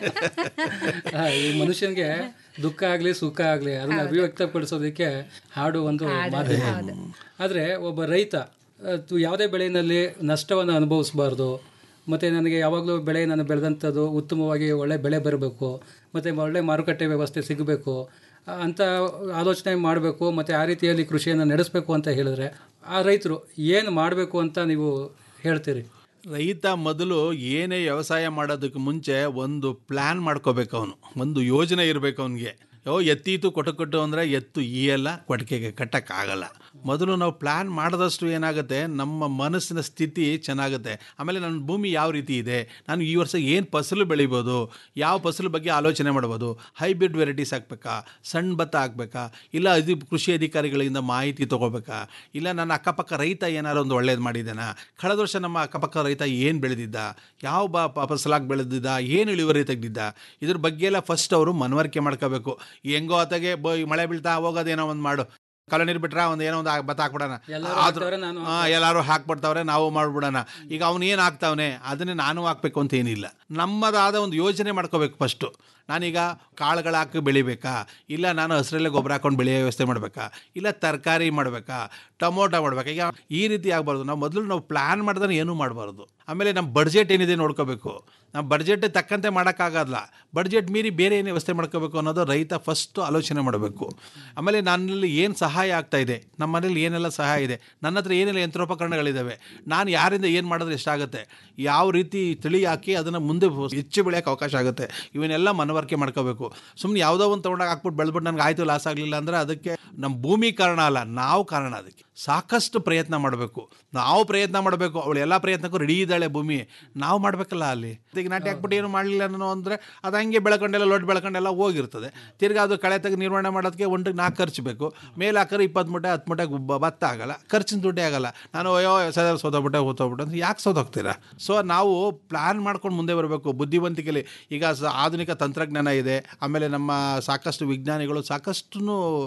ಆ, ಈ ಮನುಷ್ಯನಿಗೆ ದುಃಖ ಆಗಲಿ ಸುಖ ಆಗಲಿ ಅದನ್ನ ಅಭಿವ್ಯಕ್ತಪಡಿಸೋದಕ್ಕೆ ಹಾಡು ಒಂದು ಮಾಧ್ಯಮ ಆದರೆ ಒಬ್ಬ ರೈತ ಅದು ಯಾವುದೇ ಬೆಳೆಯಲ್ಲಿ ನಷ್ಟವನ್ನು ಅನುಭವಿಸಬಾರ್ದು ಮತ್ತು ನನಗೆ ಯಾವಾಗಲೂ ಬೆಳೆ ನಾನು ಬೆಳೆದಂಥದ್ದು ಉತ್ತಮವಾಗಿ ಒಳ್ಳೆ ಬೆಳೆ ಬರಬೇಕು ಮತ್ತು ಒಳ್ಳೆ ಮಾರುಕಟ್ಟೆ ವ್ಯವಸ್ಥೆ ಸಿಗಬೇಕು ಅಂತ ಆಲೋಚನೆ ಮಾಡಬೇಕು ಮತ್ತು ಆ ರೀತಿಯಲ್ಲಿ ಕೃಷಿಯನ್ನು ನಡೆಸಬೇಕು ಅಂತ ಹೇಳಿದ್ರೆ ಆ ರೈತರು ಏನು ಮಾಡಬೇಕು ಅಂತ ನೀವು ಹೇಳ್ತೀರಿ ರೈತ ಮೊದಲು ಏನೇ ವ್ಯವಸಾಯ ಮಾಡೋದಕ್ಕೆ ಮುಂಚೆ ಒಂದು ಪ್ಲ್ಯಾನ್ ಮಾಡ್ಕೋಬೇಕು ಅವನು ಒಂದು ಯೋಜನೆ ಇರಬೇಕು ಅವನಿಗೆ ಯೋ ಎತ್ತೀತು ಕೊಟ್ಟು ಕೊಟ್ಟು ಅಂದರೆ ಎತ್ತು ಈಯಲ್ಲ ಕೊಟ್ಟಿಗೆಗೆ ಕಟ್ಟಕ್ಕಾಗಲ್ಲ ಮೊದಲು ನಾವು ಪ್ಲ್ಯಾನ್ ಮಾಡಿದಷ್ಟು ಏನಾಗುತ್ತೆ ನಮ್ಮ ಮನಸ್ಸಿನ ಸ್ಥಿತಿ ಚೆನ್ನಾಗುತ್ತೆ ಆಮೇಲೆ ನನ್ನ ಭೂಮಿ ಯಾವ ರೀತಿ ಇದೆ ನಾನು ಈ ವರ್ಷ ಏನು ಫಸಲು ಬೆಳಿಬೋದು ಯಾವ ಫಸಲು ಬಗ್ಗೆ ಆಲೋಚನೆ ಮಾಡ್ಬೋದು ಹೈಬ್ರಿಡ್ ವೆರೈಟೀಸ್ ಹಾಕ್ಬೇಕಾ ಸಣ್ಣ ಭತ್ತ ಹಾಕ್ಬೇಕಾ ಇಲ್ಲ ಇದು ಕೃಷಿ ಅಧಿಕಾರಿಗಳಿಂದ ಮಾಹಿತಿ ತೊಗೋಬೇಕಾ ಇಲ್ಲ ನನ್ನ ಅಕ್ಕಪಕ್ಕ ರೈತ ಏನಾರು ಒಂದು ಒಳ್ಳೇದು ಮಾಡಿದ್ದಾನ ಕಳೆದ ವರ್ಷ ನಮ್ಮ ಅಕ್ಕಪಕ್ಕ ರೈತ ಏನು ಬೆಳೆದಿದ್ದ ಯಾವ ಬ ಪ- ಫಸಲಾಗಿ ಬೆಳೆದಿದ್ದ ಏನು ಇಳುವರಿ ತೆಗೆದಿದ್ದ ಇದ್ರ ಬಗ್ಗೆ ಎಲ್ಲ ಫಸ್ಟ್ ಅವರು ಮನವರಿಕೆ ಮಾಡ್ಕೋಬೇಕು ಹೆಂಗೋ ಆತಗೆ ಬ ಈ ಮಳೆ ಬೀಳ್ತಾ ಹೋಗೋದೇನೋ ಒಂದು ಮಾಡು ಕಾಲ ನೀರು ಬಿಟ್ರೆ ಒಂದು ಏನೋ ಒಂದು ಭತ್ತ ಹಾಕ್ಬಿಡೋಣ ಎಲ್ಲರೂ ಆದ್ರೂ ಹಾಕ್ತವ್ರೆ, ನಾನು ಹಾಂ ಎಲ್ಲರೂ ಹಾಕ್ಬಿಡ್ತಾವ್ರೆ ನಾವು ಮಾಡ್ಬಿಡೋಣ ಈಗ ಅವನು ಏನು ಹಾಕ್ತಾವನೆ ಅದನ್ನೇ ನಾನು ಹಾಕ್ಬೇಕು ಅಂತ ಏನಿಲ್ಲ ನಮ್ಮದಾದ ಒಂದು ಯೋಜನೆ ಮಾಡ್ಕೋಬೇಕು ಫಸ್ಟು ನಾನೀಗ ಕಾಳುಗಳು ಹಾಕಿ ಬೆಳಿಬೇಕಾ ಇಲ್ಲ ನಾನು ಹಸಿರಲ್ಲೇ ಗೊಬ್ಬರ ಹಾಕೊಂಡು ಬೆಳೆಯೋ ವ್ಯವಸ್ಥೆ ಮಾಡಬೇಕಾ ಇಲ್ಲ ತರಕಾರಿ ಮಾಡಬೇಕಾ ಟೊಮೊಟೊ ಮಾಡ್ಬೇಕಾ ಈಗ ಈ ರೀತಿ ಆಗಬಾರ್ದು ನಾವು ಮೊದಲು ನಾವು ಪ್ಲ್ಯಾನ್ ಮಾಡಿದ್ರೆ ಏನೂ ಮಾಡಬಾರ್ದು ಆಮೇಲೆ ನಮ್ಮ ಬಡ್ಜೆಟ್ ಏನಿದೆ ನೋಡ್ಕೋಬೇಕು ನಮ್ಮ ಬಡ್ಜೆಟ್ ತಕ್ಕಂತೆ ಮಾಡೋಕ್ಕಾಗಲ್ಲ ಬಡ್ಜೆಟ್ ಮೀರಿ ಬೇರೆ ಏನು ವ್ಯವಸ್ಥೆ ಮಾಡ್ಕೋಬೇಕು ಅನ್ನೋದು ರೈತ ಫಸ್ಟು ಆಲೋಚನೆ ಮಾಡಬೇಕು ಆಮೇಲೆ ನನ್ನಲ್ಲಿ ಏನು ಸಹಾಯ ಆಗ್ತಾ ಇದೆ ನಮ್ಮ ಮನೇಲಿ ಏನೆಲ್ಲ ಸಹಾಯ ಇದೆ ನನ್ನ ಹತ್ರ ಏನೆಲ್ಲ ಯಂತ್ರೋಪಕರಣಗಳಿದ್ದಾವೆ ನಾನು ಯಾರಿಂದ ಏನು ಮಾಡಿದ್ರೆ ಎಷ್ಟಾಗುತ್ತೆ ಯಾವ ರೀತಿ ತಿಳಿ ಹಾಕಿ ಅದನ್ನು ಮುಂದೆ ಹೆಚ್ಚು ಬೆಳೆಯೋಕ್ಕೆ ಅವಕಾಶ ಆಗುತ್ತೆ ಇವನ್ನೆಲ್ಲ ಮನವರಿಕೆ ಮಾಡ್ಕೋಬೇಕು ಸುಮ್ಮನೆ ಯಾವುದೋ ಒಂದು ತೊಗೊಂಡಾಗ ಹಾಕ್ಬಿಟ್ಟು ಬೆಳೆದ್ಬಿಟ್ಟು ನನಗೆ ಆಯಿತು ಲಾಸ್ ಆಗಲಿಲ್ಲ ಅಂದರೆ ಅದಕ್ಕೆ ನಮ್ಮ ಭೂಮಿ ಕಾರಣ ಅಲ್ಲ ನಾವು ಕಾರಣ ಅದಕ್ಕೆ ಸಾಕಷ್ಟು ಪ್ರಯತ್ನ ಮಾಡಬೇಕು ನಾವು ಪ್ರಯತ್ನ ಮಾಡಬೇಕು ಅವಳು ಎಲ್ಲ ಪ್ರಯತ್ನಕ್ಕೂ ರೆಡಿ ಇದ್ದಾಳೆ ಭೂಮಿ ನಾವು ಮಾಡಬೇಕಲ್ಲ ಅಲ್ಲಿ ಈಗ ನಾಟಿ ಹಾಕ್ಬಿಟ್ಟು ಏನು ಮಾಡಲಿಲ್ಲ ಅನ್ನೋ ಅಂದರೆ ಅದು ಹಂಗೆ ಬೆಳ್ಕೊಂಡೆಲ್ಲ ಲೊಡ್ ಬೆಳ್ಕೊಂಡೆಲ್ಲ ಹೋಗಿರ್ತದೆ ತಿರ್ಗಾ ಅದು ಕಳೆ ತೆಗೆದು ನಿರ್ವಹಣೆ ಮಾಡೋದಕ್ಕೆ ಒಂಟಿಗೆ ನಾಲ್ಕು ಖರ್ಚು ಬೇಕು ಮೇಲೆ ಹಾಕಿದ್ರೆ ಇಪ್ಪತ್ತು ಮೂಟೆ ಹತ್ತು ಮೂಟೆ ಗುಬ್ಬ- ಭತ್ತ ಆಗಲ್ಲ ಖರ್ಚಿನ ದುಡ್ಡೇ ಆಗಲ್ಲ ನಾನು ಅಯ್ಯೋ ಸದ ಸೋತೋಗ್ಬಿಟ್ಟೆ ಹೋಗ್ತೋಗ್ಬಿಟ್ಟೆ ಅಂತ ಯಾಕೆ ಸೋತೋಗ್ತೀರಾ ಸೊ ನಾವು ಪ್ಲ್ಯಾನ್ ಮಾಡ್ಕೊಂಡು ಮುಂದೆ ಬರಬೇಕು ಬುದ್ಧಿವಂತಿಕೆಲಿ ಈಗ ಸ ಆಧುನಿಕ ತಂತ್ರಜ್ಞಾನ ಇದೆ ಆಮೇಲೆ ನಮ್ಮ ಸಾಕಷ್ಟು ವಿಜ್ಞಾನಿಗಳು ಸಾಕಷ್ಟು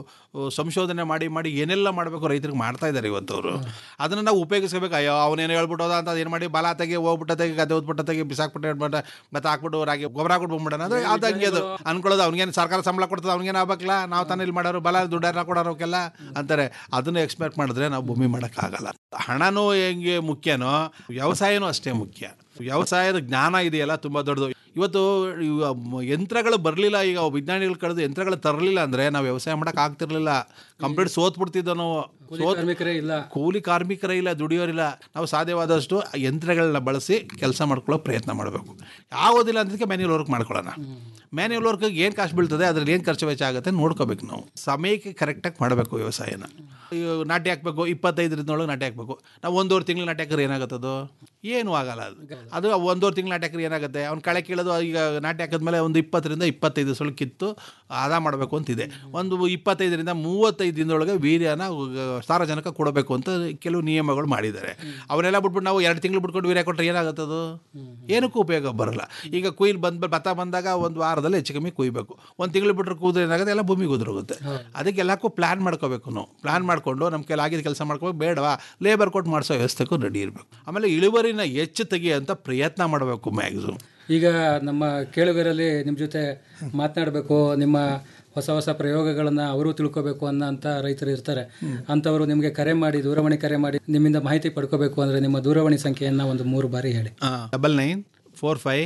ಸಂಶೋಧನೆ ಮಾಡಿ ಮಾಡಿ ಏನೆಲ್ಲ ಮಾಡಬೇಕು ರೈತರಿಗೆ ಮಾಡ್ತಾ ಇದ್ದಾರೆ ಇವತ್ತು ಅವರು ಅದನ್ನು ನಾವು ಉಪಯೋಗಿಸ್ಕೋಬೇಕು ಅಯ್ಯೋ ಅವನೇನು ಹೇಳ್ಬಿಟ್ಟೋದ ಅಂತ ಏನು ಮಾಡಿ ಬಲ ತೆಗೆ ಹೋಗ್ಬಿಟ್ಟ ತೆಗೆ ಗದ್ದೆ ಓದ್ಬಿಟ್ಟ ತೆಗೆ ಬಿಸಾಕ್ಬಿಟ್ಟು ಹೇಳ್ಬಿಟ್ಟ ಭತ್ತ ಹಾಕ್ಬಿಟ್ಟು ರಾಗಿ ಗೊಬ್ಬರ ಹಾಕ್ಬಿಟ್ಟು ಬಂದ್ಬಿಡೋಣ ಅಂದ್ರೆ ಅದು ಹಂಗೆ ಅದು ಅನ್ಕೊಳ್ಳೋದು ಅವ್ನಿಗೇನು ಸರ್ಕಾರ ಸಂಬಳ ಕೊಡ್ತದೆ ಅವ್ನಿಗೇನು ಆಗ್ಬೇಕಲ್ಲ ನಾವು ತಾನೇ ಇಲ್ಲಿ ಮಾಡೋರು ಬಲ ದುಡ್ಡಾರ ಕೊಡೋರಕ್ಕೆಲ್ಲ ಅಂತಾರೆ ಅದನ್ನು ಎಕ್ಸ್ಪೆಕ್ಟ್ ಮಾಡಿದ್ರೆ ನಾವು ಭೂಮಿ ಮಾಡೋಕ್ಕಾಗಲ್ಲ ಹಣನೂ ಹೆಂಗೆ ಮುಖ್ಯನೋ ವ್ಯವಸಾಯನೂ ಅಷ್ಟೇ ಮುಖ್ಯ ವ್ಯವಸಾಯದ ಜ್ಞಾನ ಇದೆಯಲ್ಲ ತುಂಬ ದೊಡ್ಡದು ಇವತ್ತು ಇವ ಮ- ಯಂತ್ರಗಳು ಬರಲಿಲ್ಲ ಈಗ ವಿಜ್ಞಾನಿಗಳು ಕಳೆದು ಯಂತ್ರಗಳು ತರಲಿಲ್ಲ ಅಂದರೆ ನಾವು ವ್ಯವಸಾಯ ಮಾಡೋಕೆ ಆಗ್ತಿರ್ಲಿಲ್ಲ ಕಂಪ್ಲೀಟ್ ಸೋತ್ಬಿಡ್ತಿದ್ದೋ ನಾವು ಸೋತ್ ಕಾರ್ಮಿಕರೇ ಇಲ್ಲ ಕೂಲಿ ಕಾರ್ಮಿಕರೇ ಇಲ್ಲ ದುಡಿಯೋರಿಲ್ಲ ನಾವು ಸಾಧ್ಯವಾದಷ್ಟು ಆ ಯಂತ್ರಗಳನ್ನ ಬಳಸಿ ಕೆಲಸ ಮಾಡ್ಕೊಳ್ಳೋ ಪ್ರಯತ್ನ ಮಾಡಬೇಕು ಆಗೋದಿಲ್ಲ ಅಂದಕ್ಕೆ ಮ್ಯಾನ್ಯಲ್ ವರ್ಕ್ ಮಾಡ್ಕೊಳ್ಳೋಣ ಮ್ಯಾನ್ಯಲ್ ವರ್ಕಿಗೆ ಏನು ಕಾಸು ಬೀಳ್ತದೆ ಅದ್ರಲ್ಲಿ ಏನು ಖರ್ಚು ವೆಚ್ಚ ಆಗುತ್ತೆ ನೋಡ್ಕೋಬೇಕು ನಾವು ಸಮಯಕ್ಕೆ ಕರೆಕ್ಟಾಗಿ ಮಾಡಬೇಕು ವ್ಯವಸಾಯನ ಈಗ ನಾಟಿ ಹಾಕಬೇಕು ಇಪ್ಪತ್ತೈದರಿಂದೊಳಗೆ ನಾಟಿ ಹಾಕಬೇಕು ನಾವು ಒಂದೂವರೆ ತಿಂಗಳು ನಾಟಿ ಹಾಕಿದ್ರೆ ಏನಾಗುತ್ತದು ಏನೂ ಆಗಲ್ಲ ಅದು ಅದು ಒಂದೂವರೆ ತಿಂಗಳು ನಾಟಿ ಹಾಕಿದ್ರೆ ಏನಾಗುತ್ತೆ ಅವ್ನು ಕಳೆ ಕೀಳೋದು ಈಗ ನಾಟಿ ಹಾಕಿದ್ಮೇಲೆ ಒಂದು ಇಪ್ಪತ್ತರಿಂದ ಇಪ್ಪತ್ತೈದು ದಿವಸ ಕಿತ್ತು ಆದ ಮಾಡಬೇಕು ಅಂತಿದೆ ಒಂದು ಇಪ್ಪತ್ತೈದರಿಂದ ಮೂವತ್ತೈದು ದಿನದೊಳಗೆ ವೀರ್ಯನ ಉ- ಸಾರಜನಕ ಕೊಡಬೇಕು ಅಂತ ಕೆಲವು ನಿಯಮಗಳು ಮಾಡಿದ್ದಾರೆ ಅವನ್ನೆಲ್ಲ ಬಿಟ್ಬಿಟ್ಟು ನಾವು ಎರಡು ತಿಂಗಳು ಬಿಟ್ಕೊಂಡು ವೀರ್ಯ ಕೊಟ್ಟರೆ ಏನಾಗುತ್ತದು ಏನಕ್ಕೂ ಉಪಯೋಗ ಬರಲ್ಲ ಈಗ ಕುಯ್ಲು ಬಂದ ಭತ್ತ ಬಂದಾಗ ಒಂದು ವಾರದಲ್ಲಿ ಹೆಚ್ಚು ಕಮ್ಮಿ ಕುಯ್ಬೇಕು ಒಂದು ತಿಂಗಳು ಬಿಟ್ಟರೆ ಕೂದ್ರೆ ಏನಾಗುತ್ತೆ ಎಲ್ಲ ಭೂಮಿಗೆ ಉದುರೋಗುತ್ತೆ ಅದಕ್ಕೆ ಎಲ್ಲಕ್ಕೂ ಪ್ಲ್ಯಾನ್ ಮಾಡ್ಕೋಬೇಕು ನಾವು ಪ್ಲ್ಯಾನ್ ಮಾಡಿಕೊಂಡು ನಮ್ಮ ಕೈಲಿ ಆಗಿದ್ದ ಕೆಲಸ ಮಾಡ್ಕೋಬೇಕು ಬೇಡವಾ ಲೇಬರ್ ಕೊಟ್ಟು ಮಾಡಿಸೋ ವ್ಯವಸ್ಥೆಗೂ ರೆಡಿ ಇರಬೇಕು ಆಮೇಲೆ ಇಳುವರಿನ ಹೆಚ್ಚು ತೆಗಿಯೋಂಥ ಪ್ರಯತ್ನ ಮಾಡಬೇಕು ಮ್ಯಾಕ್ಸಿಮಮ್ ಈಗ ನಮ್ಮ ಕೇಳುಗರಲ್ಲಿ ನಿಮ್ಮ ಜೊತೆ ಮಾತನಾಡಬೇಕು ನಿಮ್ಮ ಹೊಸ ಹೊಸ ಪ್ರಯೋಗಗಳನ್ನು ಅವರು ತಿಳ್ಕೋಬೇಕು ಅನ್ನೋ ಅಂತ ರೈತರು ಇರ್ತಾರೆ ಅಂಥವರು ನಿಮಗೆ ಕರೆ ಮಾಡಿ ದೂರವಾಣಿ ಕರೆ ಮಾಡಿ ನಿಮ್ಮಿಂದ ಮಾಹಿತಿ ಪಡ್ಕೋಬೇಕು ಅಂದರೆ ನಿಮ್ಮ ದೂರವಾಣಿ ಸಂಖ್ಯೆಯನ್ನು ಒಂದು ಮೂರು ಬಾರಿ ಹೇಳಿ double nine four five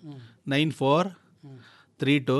nine four three two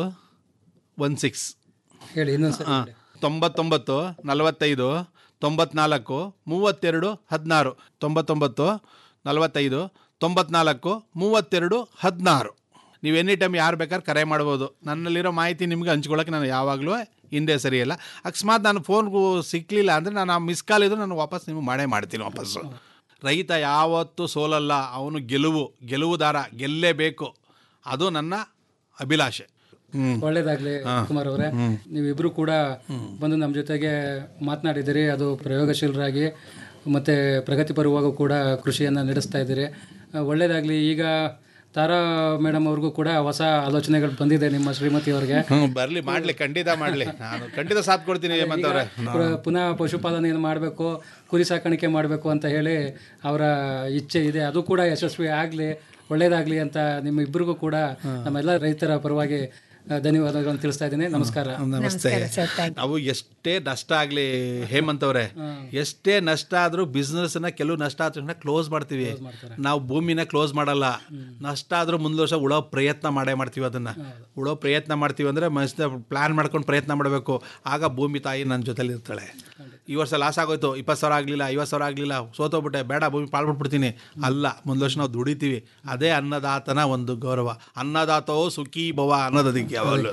one six ಹೇಳಿ ಇನ್ನೊಂದ್ಸರಿ ಹಾಂ ತೊಂಬತ್ತೊಂಬತ್ತು ನಲವತ್ತೈದು ತೊಂಬತ್ನಾಲ್ಕು ಮೂವತ್ತೆರಡು ಹದಿನಾರು ತೊಂಬತ್ತೊಂಬತ್ತು ನಲವತ್ತೈದು ತೊಂಬತ್ನಾಲ್ಕು ಮೂವತ್ತೆರಡು ಹದಿನಾರು ನೀವು ಎನಿ ಟೈಮ್ ಯಾರು ಬೇಕಾದ್ರೆ ಕರೆ ಮಾಡ್ಬೋದು ನನ್ನಲ್ಲಿರೋ ಮಾಹಿತಿ ನಿಮ್ಗೆ ಹಂಚ್ಕೊಳ್ಳೋಕೆ ನಾನು ಯಾವಾಗಲೂ ಹಿಂದೆ ಸರಿಯಲ್ಲ ಅಕಸ್ಮಾತ್ ನಾನು ಫೋನ್ಗೂ ಸಿಕ್ಕಲಿಲ್ಲ ಅಂದರೆ ನಾನು ಆ ಮಿಸ್ ಕಾಲ್ ಇದ್ದರೂ ನಾನು ವಾಪಸ್ ನಿಮಗೆ ಮಾಡೇ ಮಾಡ್ತೀನಿ ವಾಪಸ್ಸು ರೈತ ಯಾವತ್ತೂ ಸೋಲಲ್ಲ ಅವನು ಗೆಲುವು ಗೆಲುವುದಾರ ಗೆಲ್ಲೇಬೇಕು ಅದು ನನ್ನ ಅಭಿಲಾಷೆ ಹ್ಮ್. ಒಳ್ಳೇದಾಗ್ಲಿ ಹಾ. ಕುಮಾರ್ ಅವರೇ ಹ್ಮ್. ನೀವಿಬ್ರು ಕೂಡ ಬಂದು ನಮ್ಮ ಜೊತೆಗೆ ಮಾತನಾಡಿದಿರಿ ಅದು ಪ್ರಯೋಗಶೀಲರಾಗಿ ಮತ್ತೆ ಪ್ರಗತಿಪರವಾಗೂ ಕೂಡ ಕೃಷಿಯನ್ನು ನಡೆಸ್ತಾ ಇದ್ದೀರಿ ಆ, ಒಳ್ಳೇದಾಗ್ಲಿ ಈಗ ತಾರಾ ಮೇಡಮ್ ಅವ್ರಿಗೂ ಕೂಡ ಹೊಸ ಆಲೋಚನೆಗಳು ಬಂದಿದೆ ನಿಮ್ಮ ಶ್ರೀಮತಿ ಅವರಿಗೆ ಹ್ಞೂ ಬರಲಿ ಮಾಡಲಿ ಖಂಡಿತ ಮಾಡಲಿ ನಾನು ಖಂಡಿತ ಸಾಥ್ ಕೊಡ್ತೀನಿ ಹೇಮಂತವ್ರೆ ಪುರ- ಪುನಃ ಪಶುಪಾಲನೆಯನ್ನು ಮಾಡಬೇಕು ಕುರಿ ಸಾಕಾಣಿಕೆ ಮಾಡಬೇಕು ಅಂತ ಹೇಳಿ ಅವರ ಇಚ್ಛೆ ಇದೆ ಅದು ಕೂಡ ಯಶಸ್ವಿ ಆಗಲಿ ಒಳ್ಳೇದಾಗ್ಲಿ ಅಂತ ನಿಮ್ಮ ಇಬ್ಬರಿಗೂ ಕೂಡ ನಮ್ಮೆಲ್ಲ ರೈತರ ಪರವಾಗಿ ಆ, ಧನ್ಯವಾದಗಳನ್ನು ತಿಳಿಸ್ತಾ ಇದ್ದೀನಿ ನಮಸ್ಕಾರ ನಮಸ್ತೆ ನಾವು ಎಷ್ಟೇ ನಷ್ಟ ಆಗಲಿ ಹೇಮಂತ್ ಅವರೇ ಎಷ್ಟೇ ನಷ್ಟ ಆದರೂ ಬಿಸ್ನೆಸ್ನ ಕೆಲವು ನಷ್ಟ ಆದ ತಕ್ಷಣ ಕ್ಲೋಸ್ ಮಾಡ್ತೀವಿ ನಾವು ಭೂಮಿನ ಕ್ಲೋಸ್ ಮಾಡಲ್ಲ ನಷ್ಟ ಆದರೂ ಮುಂದೆ ವರ್ಷ ಉಳೋ ಪ್ರಯತ್ನ ಮಾಡೇ ಮಾಡ್ತೀವಿ ಅದನ್ನು ಉಳೋ ಪ್ರಯತ್ನ ಮಾಡ್ತೀವಿ ಅಂದರೆ ಮಸ್ತ್ ಪ್ಲ್ಯಾನ್ ಮಾಡ್ಕೊಂಡು ಪ್ರಯತ್ನ ಮಾಡಬೇಕು ಆಗ ಭೂಮಿ ತಾಯಿ ನನ್ನ ಜೊತೆಲಿ ಇರ್ತಾಳೆ ಈ ವರ್ಷ ಲಾಸ್ ಆಗೋಯ್ತು ಇಪ್ಪತ್ತು ಸಾವಿರ ಆಗಲಿಲ್ಲ ಐವತ್ತು ಸಾವಿರ ಆಗಲಿಲ್ಲ ಸೋತೋಗ್ಬಿಟ್ಟೆ ಬೇಡ ಭೂಮಿ ಪಾಲ್ಬಿಟ್ಬಿಡ್ತೀನಿ ಅಲ್ಲ ಮುಂದೆ ವರ್ಷ ನಾವು ದುಡಿತೀವಿ ಅದೇ ಅನ್ನದಾತನ ಒಂದು ಗೌರವ ಅನ್ನದಾತೋ ಸುಖಿ ಭವ ಅನ್ನೋದಕ್ಕೆ ಯಾವಾಗಲೂ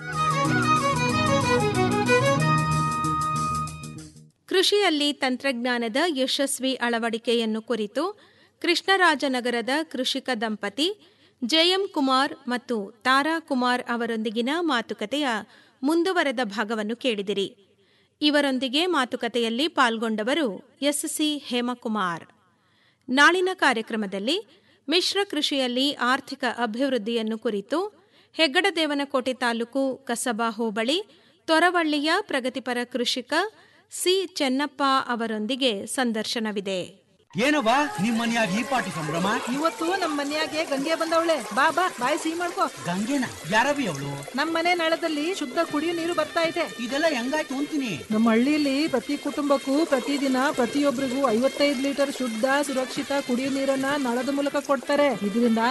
ಕೃಷಿಯಲ್ಲಿ ತಂತ್ರಜ್ಞಾನದ ಯಶಸ್ವಿ ಅಳವಡಿಕೆಯನ್ನು ಕುರಿತು ಕೃಷ್ಣರಾಜನಗರದ ಕೃಷಿಕ ದಂಪತಿ ಜೆಎಂ ಕುಮಾರ್ ಮತ್ತು ತಾರಾ ಕುಮಾರ್ ಅವರೊಂದಿಗಿನ ಮಾತುಕತೆಯ ಮುಂದುವರೆದ ಭಾಗವನ್ನು ಕೇಳಿದಿರಿ ಇವರೊಂದಿಗೆ ಮಾತುಕತೆಯಲ್ಲಿ ಪಾಲ್ಗೊಂಡವರು ಎಸ್ಸಿ ಹೇಮಕುಮಾರ್ ನಾಳಿನ ಕಾರ್ಯಕ್ರಮದಲ್ಲಿ ಮಿಶ್ರ ಕೃಷಿಯಲ್ಲಿ ಆರ್ಥಿಕ ಅಭಿವೃದ್ಧಿಯನ್ನು ಕುರಿತು ಹೆಗ್ಗಡದೇವನಕೋಟೆ ತಾಲೂಕು ಕಸಬಾ ಹೋಬಳಿ ತೊರವಳ್ಳಿಯ ಪ್ರಗತಿಪರ ಕೃಷಿಕ ಸಿ ಚೆನ್ನಪ್ಪ ಅವರೊಂದಿಗೆ ಸಂದರ್ಶನವಿದೆ ಏನವ್ವ ನಿಮ್ ಮನ್ಯಾಗ ಈ ಪಾಟಿ ಸಂಭ್ರಮ ಇವತ್ತು ನಮ್ ಮನ್ಯಾಗೆ ಗಂಗೆ ಬಂದವಳೆ ಬಾ ಬಾ ಬಾಯಿ ಸಿಹಿ ಮಾಡ್ಕೋ ಗಂಗೆನ ಯಾರವಿ ಅವಳು ನಮ್ ಮನೆ ನಳದಲ್ಲಿ ಶುದ್ಧ ಕುಡಿಯೋ ನೀರು ಬರ್ತಾ ಇದೆ ಇದೆಲ್ಲ ಹೆಂಗಾಯ್ತು ಅಂತೀನಿ ನಮ್ಮ ಹಳ್ಳಿಲಿ ಪ್ರತಿ ಕುಟುಂಬಕ್ಕೂ ಪ್ರತಿದಿನ ಪ್ರತಿಯೊಬ್ಬರಿಗೂ ಐವತ್ತೈದು ಲೀಟರ್ ಶುದ್ಧ ಸುರಕ್ಷಿತ ಕುಡಿಯೋ ನೀರನ್ನ ನಳದ ಮೂಲಕ ಕೊಡ್ತಾರೆ ಇದರಿಂದ